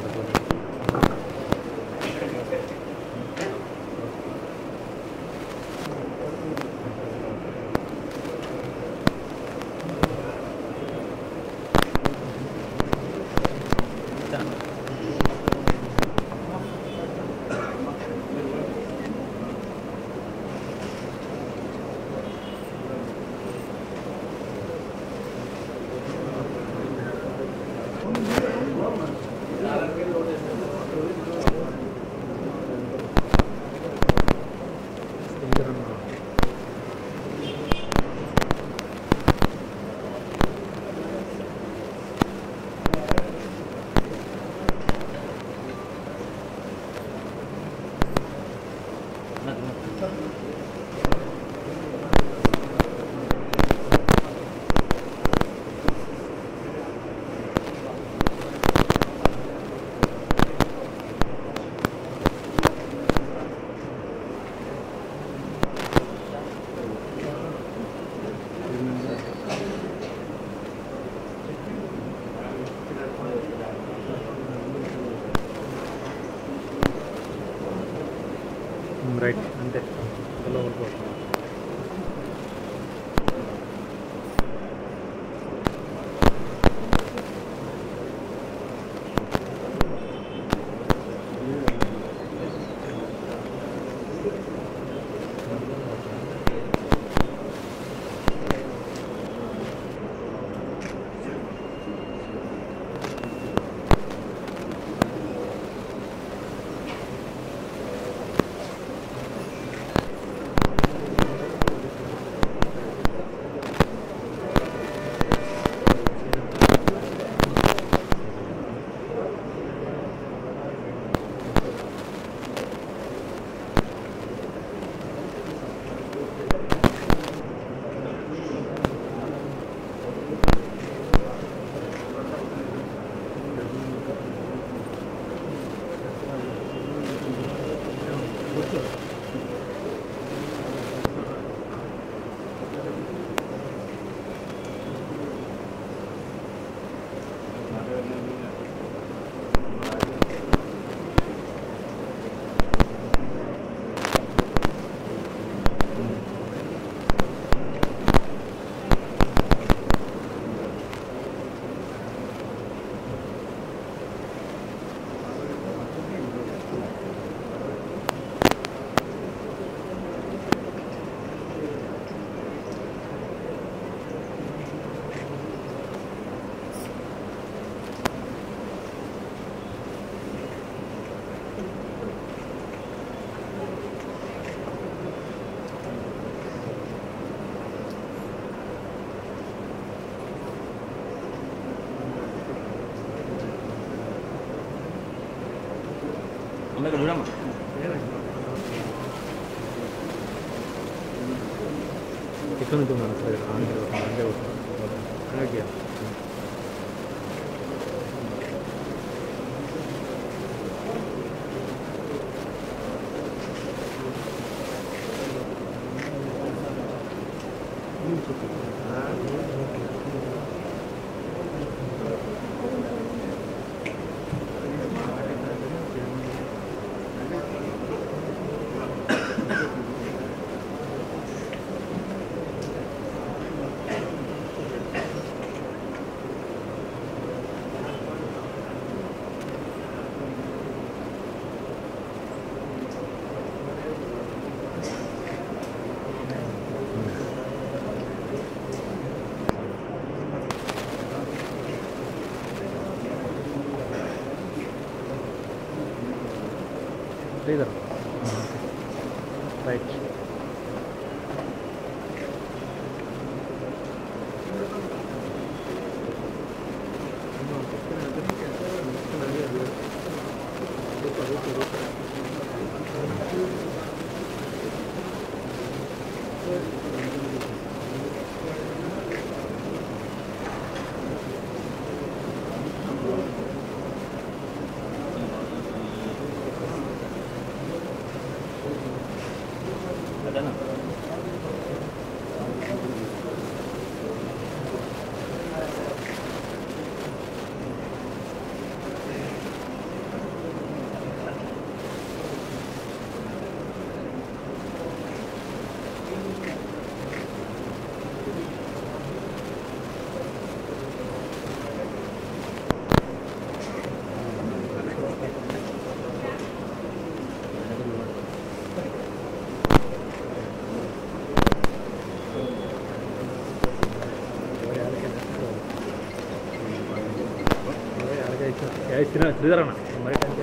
రైట్ అంతే లోపలికి పో. అమ్మ ఇక్కడ చూడమ్మా ఇక్కడ నుంచి ఉన్నాను సరే అంటే అలాగే శ్రీధర్ రైట్ శ్రీధర్ అన్న మరి టెన్షన్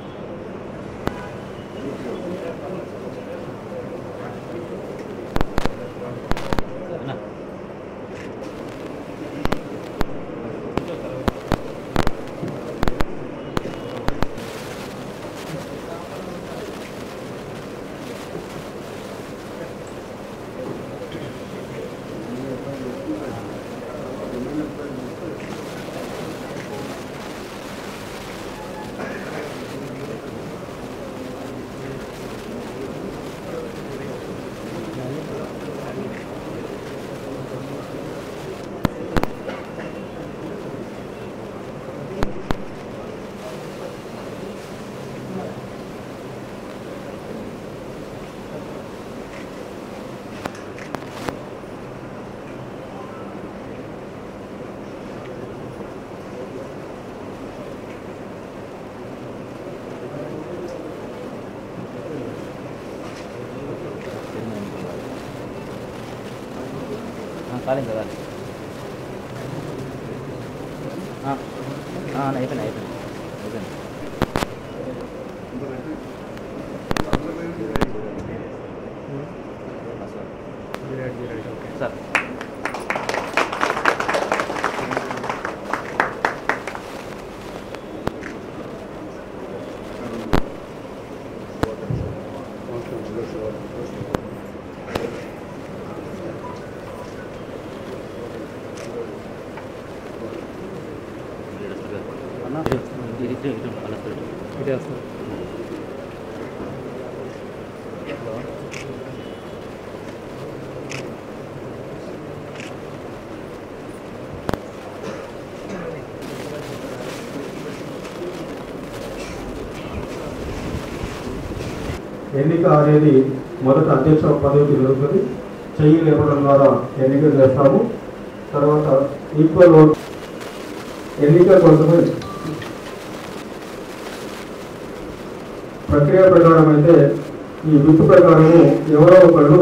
కాలేదు కదా అయిపోయింది అయిపోయింది అయిపోయింది సార్ ఇదే వస్తుంది ఎన్నిక అనేది మొదట అధ్యక్ష పదవికి జరుగుతుంది చెయ్యి లేపడం ద్వారా ఎన్నిక చేస్తాము తర్వాత ఈక్వల్ ఓట్ ఎన్నిక కొంతమంది ప్రక్రియ ప్రకారం అయితే ఈ విప్ ప్రకారము ఎవరో ఒకళ్ళు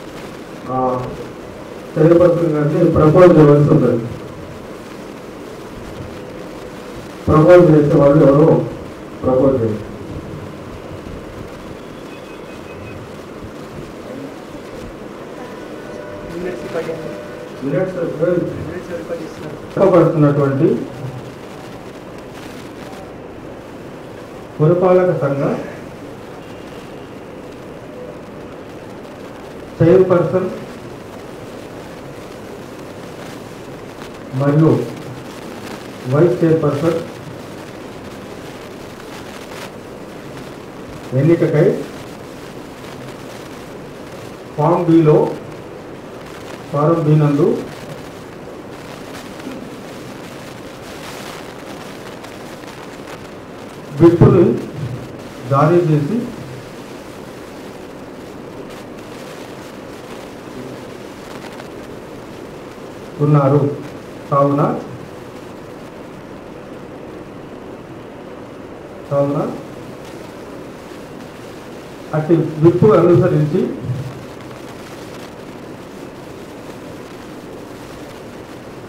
చైర్పర్సన్ గారిని ప్రపోజ్ చేయవలసి ఉంటుంది ప్రపోజ్ చేసే వాళ్ళు ఎవరో ప్రపోజ్ చేయాలి చెప్పబడుతున్నటువంటి పురపాలక సంఘ చైర్పర్సన్ మరియు వైస్ చైర్పర్సన్ ఎన్నికకై ఫామ్ బిలో ఫారం బి నందు విప్పుని జారీ చేసి ఉన్నారు కావున కావున అట్టి విప్పు అనుసరించి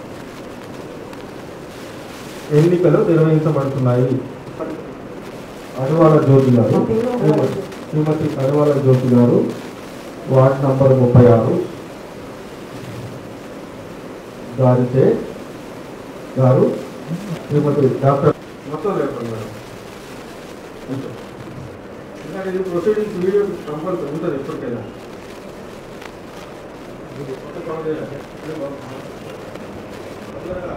ఎన్నికలు నిర్వహించబడుతున్నాయి అడవాల జ్యోతి గారు శ్రీమతి- శ్రీమతి అడవాల జ్యోతి గారు వార్డ్ నంబర్ ముప్పై ఆరు గారిచే గారు శ్రీమతి డాక్టర్ మొత్తం లేపండి మేడం కొంచెం. ఎందుకంటే ఇది ప్రొసీడింగ్స్ వీడియో కంపల్సరీ ఉంటుంది ఎప్పటికైనా మొత్తం కవర్ చేయాలి. తొందరగా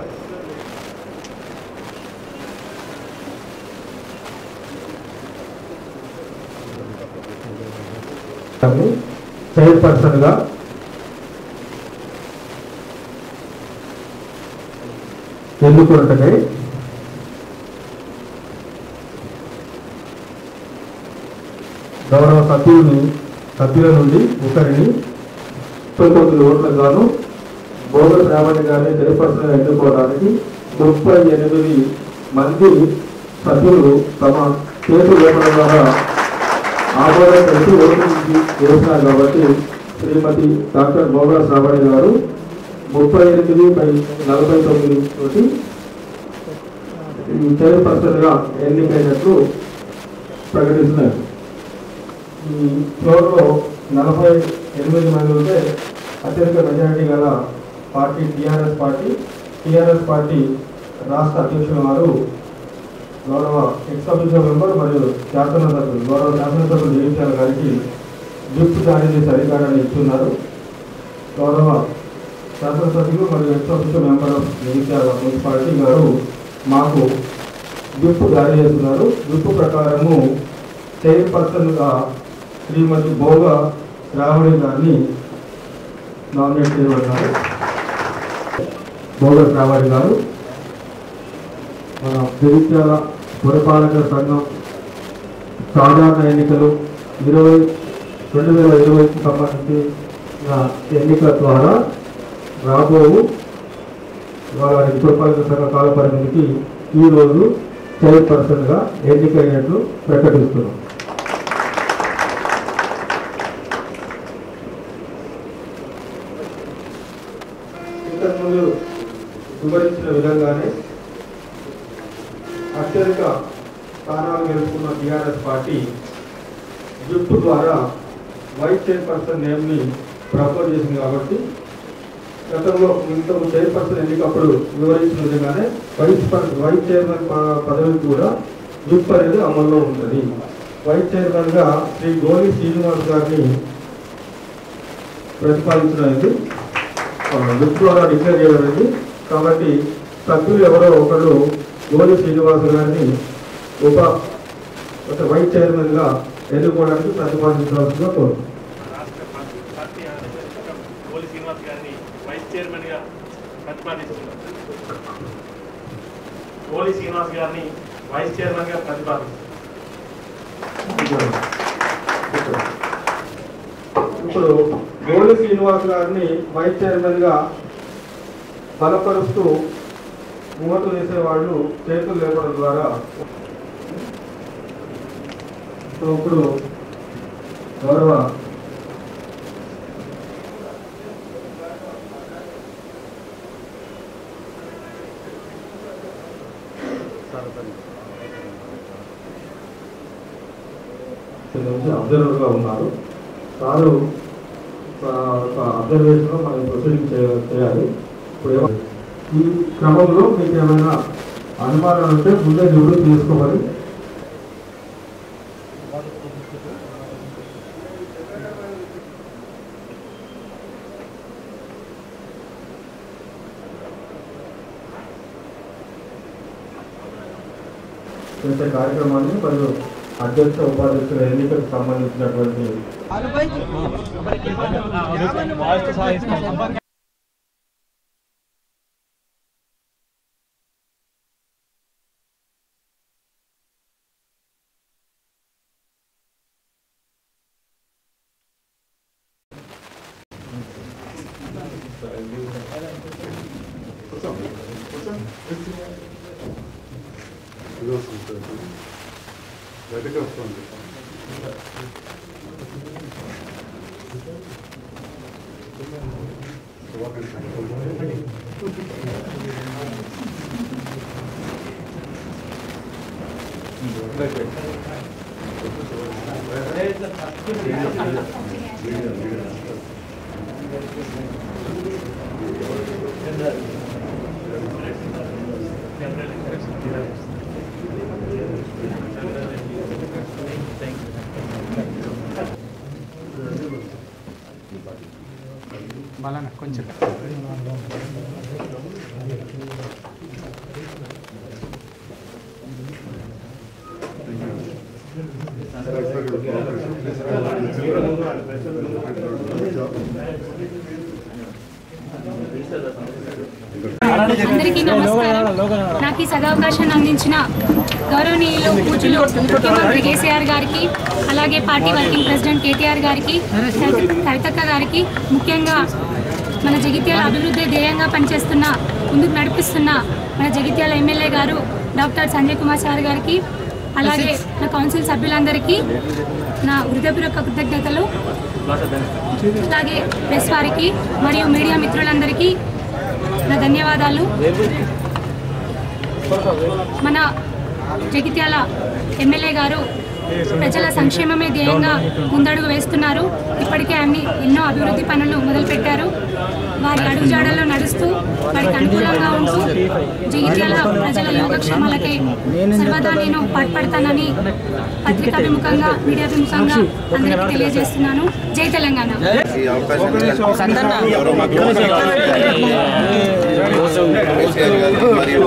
చైర్పర్సన్గా ఎన్నుకున్నట్టుకై గౌరవ సభ్యులు సభ్యుల నుండి ఒకరిని తొమ్మిది ఓట్లకు గాను భోగ శ్రావణి గారిని చైర్పర్సన్గా ఎన్నుకోవడానికి ముప్పై ఎనిమిది మంది సభ్యులు తమ చేతు లేఖల ద్వారా ఆమోదం కలిసి ఓటు వేసినారు కాబట్టి శ్రీమతి డాక్టర్ భోగ శ్రావణి గారు ముప్పై ఎనిమిది బై నలభై తొమ్మిది తోటి ఈ చైర్పర్సన్గా ఎన్నికైనట్లు ప్రకటిస్తున్నారు ఈ ఫ్లోర్లో నలభై ఎనిమిది మంది ఉంటే అత్యధిక మెజారిటీ గల party TRS party TRS party రాష్ట్ర అధ్యక్షుల వారు గౌరవ ఎక్స్ అఫీషియల్ మెంబర్ మరియు శాసనసభ్యులు గౌరవ శాసనసభ్యులు జయించాల గారికి గిఫ్ట్ జారీ చేసే అధికారాన్ని ఇస్తున్నారు గౌరవ శాసనసభ్యులు మరియు ex official member of Jagtial municipality garu మాకు గిఫ్ట్ జారీ చేస్తున్నారు గిఫ్ట్ ప్రకారము చైర్పర్సన్గా శ్రీమతి భోగ శ్రావణి గారిని నామినేట్ చేయబడ్డారు భోగ శ్రావణి గారు మన జగిత్యాల పురపాలక సంఘం సాధారణ ఎన్నికలు ఇరవై రెండు వేల ఇరవైకి సంబంధించిన ఎన్నికల ద్వారా రాబోవు వారి పురపాలక సంఘ కాల పరిమితికి ఈరోజు చైర్పర్సన్గా ఎన్నికైనట్లు ప్రకటిస్తున్నాం ఇంతకుముందు వివరించిన విధంగానే అత్యధిక స్థానాలు గెలుచుకున్న టీఆర్ఎస్ పార్టీ గిఫ్ట్ ద్వారా వైస్ చైర్పర్సన్ నేమ్ని ప్రపోజ్ చేసింది కాబట్టి గతంలో ఇంతకు చైర్పర్సన్ ఎన్నికప్పుడు వివరించిన విధంగానే వైస్ పర్- వైస్ చైర్మన్ ప- పదవికి కూడా విప్ అనేది అమల్లో ఉంటుంది వైస్ చైర్మన్ గా శ్రీ గోలి శ్రీనివాస్ గారిని ప్రతిపాదించడానికి విప్ ద్వారా డిక్లేర్ చేయడం కాబట్టి సభ్యులు ఎవరో ఒకళ్ళు గోలి శ్రీనివాస్ గారిని ఉప ఒక వైస్ చైర్మన్ గా ఎన్నుకోవడానికి ప్రతిపాదించవలసిందిగా కోరుతున్నాను గోలి శ్రీనివాస్ గారిని వైస్ చైర్మన్ గా ప్రతిపాదిస్తున్నారు గోలి శ్రీనివాస్ గారిని వైస్ చైర్మన్ గా ప్రతిపాదిస్తున్నారు ఇప్పుడు గోలి శ్రీనివాస్ గారిని వైస్ చైర్మన్ గా బలపరుస్తూ ఓటు వేసే వాళ్ళు చేతులు లేపడం ద్వారా సో ఇప్పుడు గౌరవ అబ్జర్వర్ గా ఉన్నారు సారు అబ్జర్వేషన్ లో మనం ప్రొసీడింగ్ చేయాలి ఇప్పుడు ఏమ- ఈ క్రమంలో మీకు ఏమైనా అనుమానాలు ఉంటే ముందే నివృత్తి చేసుకోమని చేసే కార్యక్రమాన్ని మరియు అధ్యక్ష ఉపాధ్యక్షుల ఎన్నికకు సంబంధించినటువంటి బయటకు వస్తుంది మళ్ళా కొంచెం అందరికీ నమస్కారం నాకు ఈ సదవకాశాన్ని అందించిన గౌరవనీయులు పూజలు ముఖ్యమంత్రి కేసీఆర్ గారికి అలాగే పార్టీ వర్కింగ్ ప్రెసిడెంట్ కేటీఆర్ గారికి కవిత- కవితక్క గారికి ముఖ్యంగా మన జగిత్యాల అభివృద్ధి ధ్యేయంగా పనిచేస్తున్న ముందుకు నడిపిస్తున్న మన Jagtial MLA garu doctor Sanjay Kumar sir గారికి అలాగే నా కౌన్సిల్ సభ్యులందరికీ నా హృదయపూర్వక కృతజ్ఞతలు అలాగే ప్రెస్ వారికి మరియు మీడియా మిత్రులందరికీ నా ధన్యవాదాలు మన జగిత్యాల ఎమ్మెల్యే గారు ప్రజల సంక్షేమమే ధ్యేయంగా ముందడుగు వేస్తున్నారు ఇప్పటికే అన్ని ఎన్నో అభివృద్ధి పనులు మొదలుపెట్టారు వారి అడుగుజాడల్లో నడుస్తూ వారికి అనుకూలంగా ఉంటూ జగిత్యాల ప్రజల యోగక్షేమాలకై సర్వదా నేను పాటుపడతానని పత్రికాభిముఖంగా మీడియాభిముఖంగా అందరికీ తెలియజేస్తున్నాను జై తెలంగాణ ఈ అవకాశం ఇచ్చినందుకు గౌరవ ముఖ్యమంత్రి కేసీఆర్ గారికి మరియు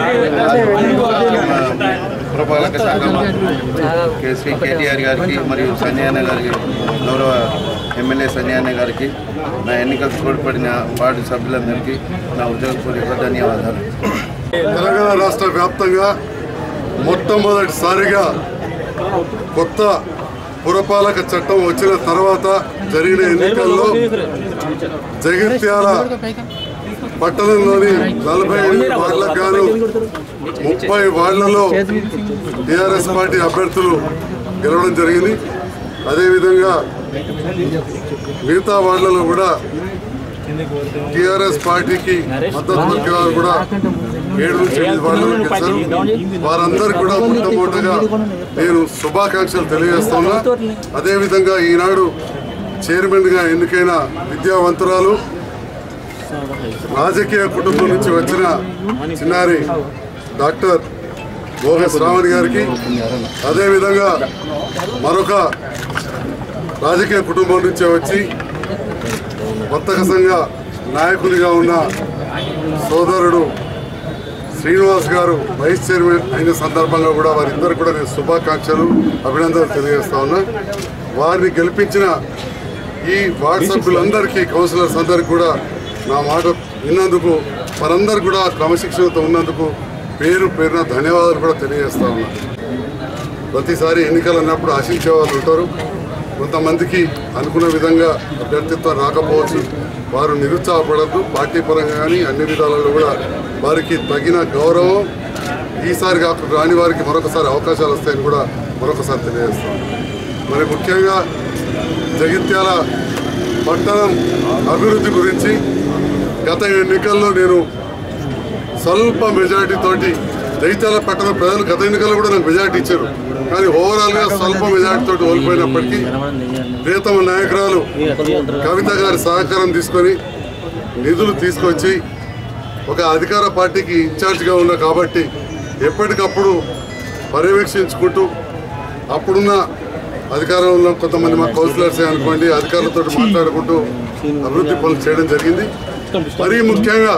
పురపాలక సంఘం కేసీ కేటీఆర్ గారికి మరియు సంజయ్ అన్న గారికి గౌరవ ఎమ్మెల్యే సంజయ్ అన్న గారికి నా ఎన్నికలకు తోడ్పడిన వార్డు సభ్యులందరికీ నా ఉద్యోగపూర్వక ధన్యవాదాలు తెలంగాణ రాష్ట్ర వ్యాప్తంగా మొట్టమొదటిసారిగా కొత్త పురపాలక చట్టం వచ్చిన తర్వాత జరిగిన ఎన్నికల్లో జగిత్యాల పట్టణంలోని నలభై ఎనిమిది వార్డులకు గాను ముప్పై వార్డులలో టీఆర్ఎస్ పార్టీ అభ్యర్థులు గెలవడం జరిగింది అదేవిధంగా మిగతా వార్డులలో కూడా టిఆర్ఎస్ పార్టీకి మద్దతు పలికే వారు కూడా ఏడు నుంచి ఎనిమిది వాళ్ళు గెలిచారు వారందరికీ కూడా మొట్టమొదటిగా నేను శుభాకాంక్షలు తెలియజేస్తున్నా అదేవిధంగా ఈనాడు చైర్మన్ గా ఎన్నికైన విద్యావంతురాలు రాజకీయ కుటుంబం నుంచి వచ్చిన చిన్నారి డాక్టర్ భోగ శ్రావణి గారికి అదేవిధంగా మరొక రాజకీయ కుటుంబం నుంచే వచ్చి వర్తక సంఘ నాయకునిగా ఉన్న సోదరుడు శ్రీనివాస్ గారు వైస్ చైర్మన్ అయిన సందర్భంగా కూడా వారిద్దరు కూడా నేను శుభాకాంక్షలు అభినందనలు తెలియజేస్తా ఉన్నా వారిని గెలిపించిన ఈ వార్డు సభ్యులందరికీ కౌన్సిలర్స్ అందరికీ కూడా నా మాట విన్నందుకు వారందరూ కూడా క్రమశిక్షణతో ఉన్నందుకు పేరు పేరున ధన్యవాదాలు కూడా తెలియజేస్తా ఉన్నా ప్రతిసారి ఎన్నికలు అన్నప్పుడు ఆశించే వాళ్ళు ఉంటారు కొంతమందికి అనుకున్న విధంగా అభ్యర్థిత్వం రాకపోవచ్చు వారు నిరుత్సాహపడద్దు పార్టీ పరంగా కానీ అన్ని విధాలలో కూడా వారికి తగిన గౌరవం ఈసారి కాకుండా రాని వారికి మరొకసారి అవకాశాలు వస్తాయని కూడా మరొకసారి తెలియజేస్తాం మరి ముఖ్యంగా జగిత్యాల పట్టణం అభివృద్ధి గురించి గత ఎన్నికల్లో నేను స్వల్ప మెజారిటీ తోటి జగిత్యాల పట్టణ ప్రజలు గత ఎన్నికల్లో కూడా నాకు మెజారిటీ ఇచ్చారు కానీ ఓవరాల్ గా స్వల్ప మెజారిటీ తోటి ఓడిపోయినప్పటికీ ప్రియతమ నాయకురాలు కవిత గారి సహకారం తీసుకొని నిధులు తీసుకొచ్చి ఒక అధికార పార్టీకి ఇన్ఛార్జ్గా ఉన్నా కాబట్టి ఎప్పటికప్పుడు పర్యవేక్షించుకుంటూ అప్పుడున్న అధికారంలో కొంతమంది మా కౌన్సిలర్సే అనుకోండి అధికారులతో మాట్లాడుకుంటూ అభివృద్ధి పనులు చేయడం జరిగింది మరీ ముఖ్యంగా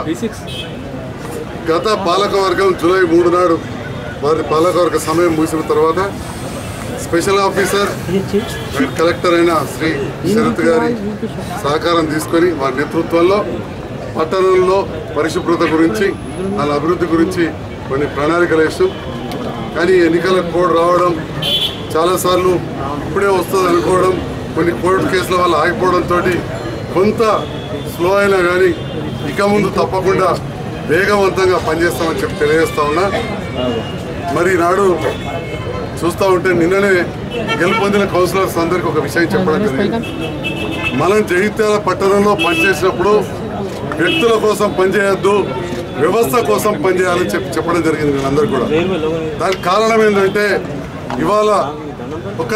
గత పాలకవర్గం జూలై మూడు నాడు వారి పాలకవర్గ సమయం ముగిసిన తర్వాత స్పెషల్ ఆఫీసర్ అండ్ కలెక్టర్ అయిన శ్రీ శరత్ గారి సహకారం తీసుకొని వారి నేతృత్వంలో పట్టణంలో పరిశుభ్రత గురించి వాళ్ళ అభివృద్ధి గురించి కొన్ని ప్రణాళికలు వేసాం కానీ ఎన్నికల కోడ్ రావడం చాలాసార్లు ఇప్పుడే వస్తుంది అనుకోవడం కొన్ని కోర్టు కేసుల వల్ల ఆగిపోవడంతో కొంత స్లో అయినా కానీ ఇక ముందు తప్పకుండా వేగవంతంగా పనిచేస్తామని చెప్పి తెలియజేస్తా ఉన్నా మరి నాడు చూస్తూ ఉంటే నిన్ననే గెలుపొందిన కౌన్సిలర్స్ అందరికీ ఒక విషయం చెప్పడం జరిగింది మనం జగిత్యాల పట్టణంలో పనిచేసినప్పుడు వ్యక్తుల కోసం పనిచేయొద్దు వ్యవస్థ కోసం పనిచేయాలని చెప్పి చెప్పడం జరిగింది వీళ్ళందరూ కూడా దానికి కారణం ఏంటంటే ఇవాళ ఒక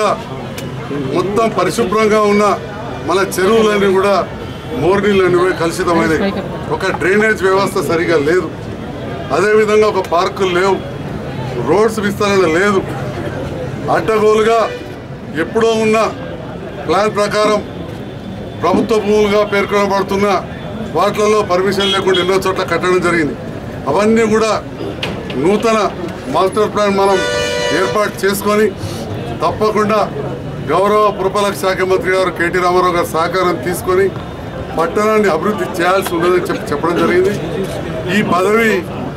మొత్తం పరిశుభ్రంగా ఉన్న మన చెరువులన్నీ కూడా మోర్నీళ్ళన్నీ కూడా కలుషితమైనవి ఒక డ్రైనేజ్ వ్యవస్థ సరిగా లేదు అదేవిధంగా ఒక పార్కులు లేవు రోడ్స్ విస్తరణ లేదు అడ్డగోలుగా ఎప్పుడో ఉన్న ప్లాన్ ప్రకారం ప్రభుత్వ భూములుగా పేర్కొనబడుతున్న వాటిలలో పర్మిషన్ లేకుండా ఎన్నో చోట్ల కట్టడం జరిగింది అవన్నీ కూడా నూతన మాస్టర్ ప్లాన్ మనం ఏర్పాటు చేసుకొని తప్పకుండా గౌరవ పురపాలక శాఖ మంత్రి గారు కేటీ రామారావు గారు సహకారం తీసుకొని పట్టణాన్ని అభివృద్ధి చేయాల్సి ఉన్నదని చెప్పి చెప్పడం జరిగింది ఈ పదవి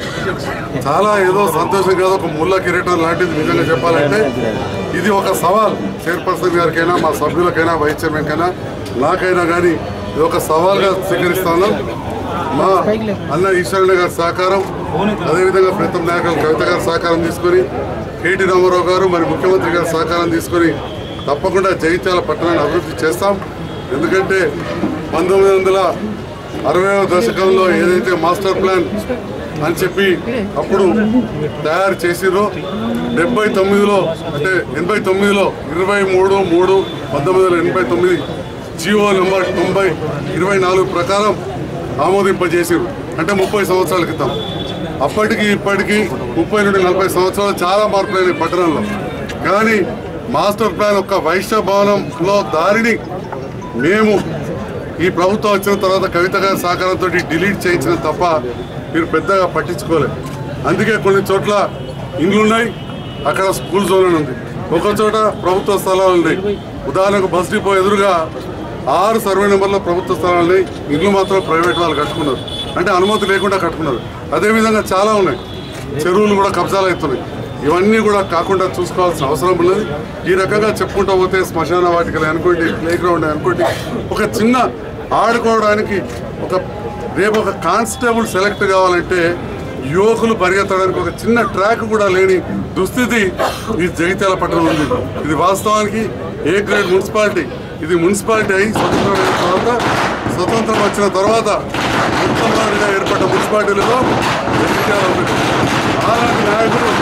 చాలా ఏదో సంతోషం కాదు ఒక ముళ్ళ కిరీటం లాంటిది నిజంగా చెప్పాలంటే ఇది ఒక సవాల్ చైర్పర్సన్ గారికైనా మా సభ్యులకైనా వైస్ చైర్మన్ కైనా నాకైనా కానీ ఇది ఒక సవాల్గా స్వీకరిస్తాను మా అన్న ఈశ్వరణ గారి సహకారం అదేవిధంగా ప్రీతం నాయకులు కవిత గారి సహకారం తీసుకొని కేటీ రామారావు గారు మరి ముఖ్యమంత్రి గారి సహకారం తీసుకొని తప్పకుండా జగిత్యాల పట్టణాన్ని అభివృద్ధి చేస్తాం ఎందుకంటే పంతొమ్మిది వందల అరవై దశకంలో ఏదైతే మాస్టర్ ప్లాన్ అని చెప్పి అప్పుడు తయారు చేసిరో డెబ్బై తొమ్మిదిలో అంటే ఎనభై తొమ్మిదిలో ఇరవై మూడు మూడు పంతొమ్మిది వందల ఎనభై తొమ్మిది జియో నెంబర్ తొంభై ఇరవై నాలుగు ప్రకారం ఆమోదింపజేసిరు అంటే ముప్పై సంవత్సరాల క్రితం అప్పటికి ఇప్పటికి ముప్పై నుండి నలభై సంవత్సరాలు చాలా మార్పులైన పట్టణంలో కానీ మాస్టర్ ప్లాన్ ఒక వైశ్య భవనంలో దారిని మేము ఈ ప్రభుత్వం వచ్చిన తర్వాత కవిత గారి సహకారంతో డిలీట్ చేయించిన తప్ప మీరు పెద్దగా పట్టించుకోలేదు అందుకే కొన్ని చోట్ల ఇండ్లు ఉన్నాయి అక్కడ స్కూల్ జోన్ అని ఉంది ఒక చోట ప్రభుత్వ స్థలాలు ఉన్నాయి ఉదాహరణకు బస్ డిపో ఎదురుగా ఆరు సర్వే నెంబర్లో ప్రభుత్వ స్థలాలు ఉన్నాయి ఇండ్లు మాత్రం ప్రైవేట్ వాళ్ళు కట్టుకున్నారు అంటే అనుమతి లేకుండా కట్టుకున్నారు అదేవిధంగా చాలా ఉన్నాయి చెరువులు కూడా కబ్జాలు అవుతున్నాయి ఇవన్నీ కూడా కాకుండా చూసుకోవాల్సిన అవసరం ఉన్నది ఈ రకంగా చెప్పుకుంటూ పోతే శ్మశాన వాటికలు అనుకోండి ప్లే గ్రౌండ్ అనుకోండి ఒక చిన్న ఆడుకోవడానికి ఒక రేపు ఒక కానిస్టేబుల్ సెలెక్ట్ కావాలంటే యువకులు పరిగెత్తడానికి ఒక చిన్న ట్రాక్ కూడా లేని దుస్థితి ఈ జగిత్యాల పట్టణం ఉంది ఇది వాస్తవానికి ఏ గ్రేడ్ మున్సిపాలిటీ ఇది మున్సిపాలిటీ అయి స్వతంత్రం అయిన తర్వాత స్వతంత్రం వచ్చిన తర్వాత మొట్టమొదటిగా ఏర్పడ్డ మున్సిపాలిటీలలో జగిత్యాల ఒకటి అలాంటి నాయకులు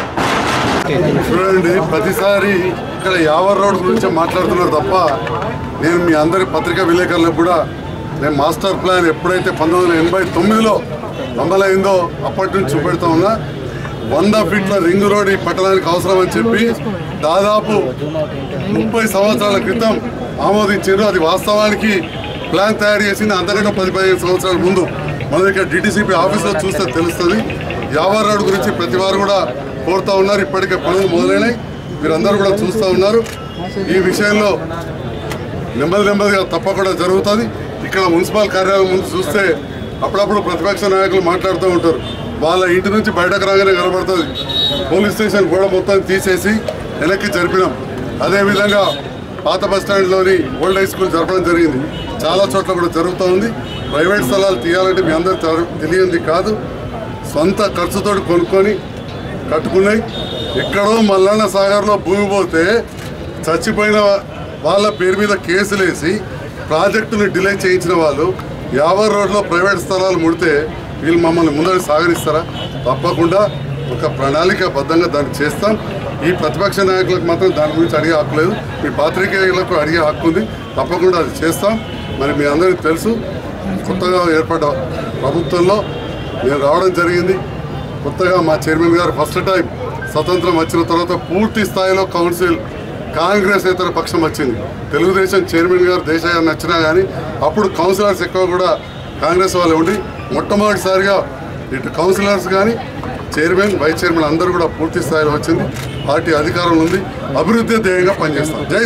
చూడండి ప్రతిసారి ఇక్కడ యావర్ రోడ్ గురించి మాట్లాడుతున్నారు తప్ప నేను మీ అందరి పత్రికా విలేకరులకు కూడా నేను మాస్టర్ ప్లాన్ ఎప్పుడైతే పంతొమ్మిది వందల ఎనభై తొమ్మిదిలో అమలైందో అప్పటి నుంచి చూపెడతా ఉన్నా వంద ఫీట్ల రింగ్ రోడ్ ఈ పట్టణానికి అవసరం అని చెప్పి దాదాపు ముప్పై సంవత్సరాల క్రితం ఆమోదించారు అది వాస్తవానికి ప్లాన్ తయారు చేసింది అంతకంటే పది పదిహేను సంవత్సరాల ముందు మనం ఇక్కడ డిటిసిపి ఆఫీస్లో చూస్తే తెలుస్తుంది యావర్ రోడ్ గురించి ప్రతి వారు కూడా కోరుతా ఉన్నారు ఇప్పటికే పనులు మొదలైనాయి మీరందరూ కూడా చూస్తూ ఉన్నారు ఈ విషయంలో నెమ్మది నెమ్మదిగా తప్పకుండా జరుగుతుంది ఇక్కడ మున్సిపల్ కార్యాలయం ముందు చూస్తే అప్పుడప్పుడు ప్రతిపక్ష నాయకులు మాట్లాడుతూ ఉంటారు వాళ్ళ ఇంటి నుంచి బయటకు రాగానే కనబడుతుంది పోలీస్ స్టేషన్ గోడ మొత్తం తీసేసి వెనక్కి జరిపినాం అదేవిధంగా పాత బస్ స్టాండ్లోని ఓల్డ్ హై స్కూల్ జరపడం జరిగింది చాలా చోట్ల కూడా జరుగుతూ ఉంది ప్రైవేట్ స్థలాలు తీయాలంటే మీ అందరూ తెల- తెలియంది కాదు సొంత ఖర్చుతో కొనుక్కొని కట్టుకున్నాయి ఎక్కడో మల్లన్న సాగర్లో భూమి పోతే చచ్చిపోయిన వాళ్ళ పేరు మీద కేసులు వేసి ప్రాజెక్టుని డిలే చేయించిన వాళ్ళు యావర్ రోడ్లో ప్రైవేట్ స్థలాలు ముడితే వీళ్ళు మమ్మల్ని ముందడి సాగరిస్తారా తప్పకుండా ఒక ప్రణాళికాబద్ధంగా దాన్ని చేస్తాం ఈ ప్రతిపక్ష నాయకులకు మాత్రం దాని గురించి అడిగే హక్కు లేదు మీ పాత్రికేయులకు అడిగే హక్కు ఉంది తప్పకుండా అది చేస్తాం మరి మీ అందరికీ తెలుసు కొత్తగా ఏర్పడ్డ ప్రభుత్వంలో నేను రావడం జరిగింది కొత్తగా మా చైర్మన్ గారు ఫస్ట్ టైం స్వతంత్రం వచ్చిన తర్వాత పూర్తి స్థాయిలో కౌన్సిల్ కాంగ్రెస్ ఇతర పక్షం వచ్చింది తెలుగుదేశం చైర్మన్ గారు దేశాన్ని నచ్చినా కానీ అప్పుడు కౌన్సిలర్స్ ఎక్కువ కూడా కాంగ్రెస్ వాళ్ళు ఉండి మొట్టమొదటిసారిగా ఇటు కౌన్సిలర్స్ కానీ చైర్మన్ వైస్ చైర్మన్ అందరూ కూడా పూర్తి స్థాయిలో వచ్చింది పార్టీ అధికారంలో ఉంది అభివృద్ధి ధ్యేయంగా పనిచేస్తాం జై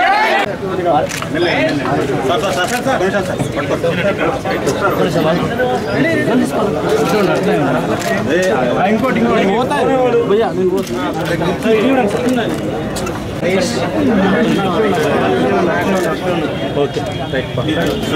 ఇంకోటి ఇంకోటి భయ్యా ఓకే రైట్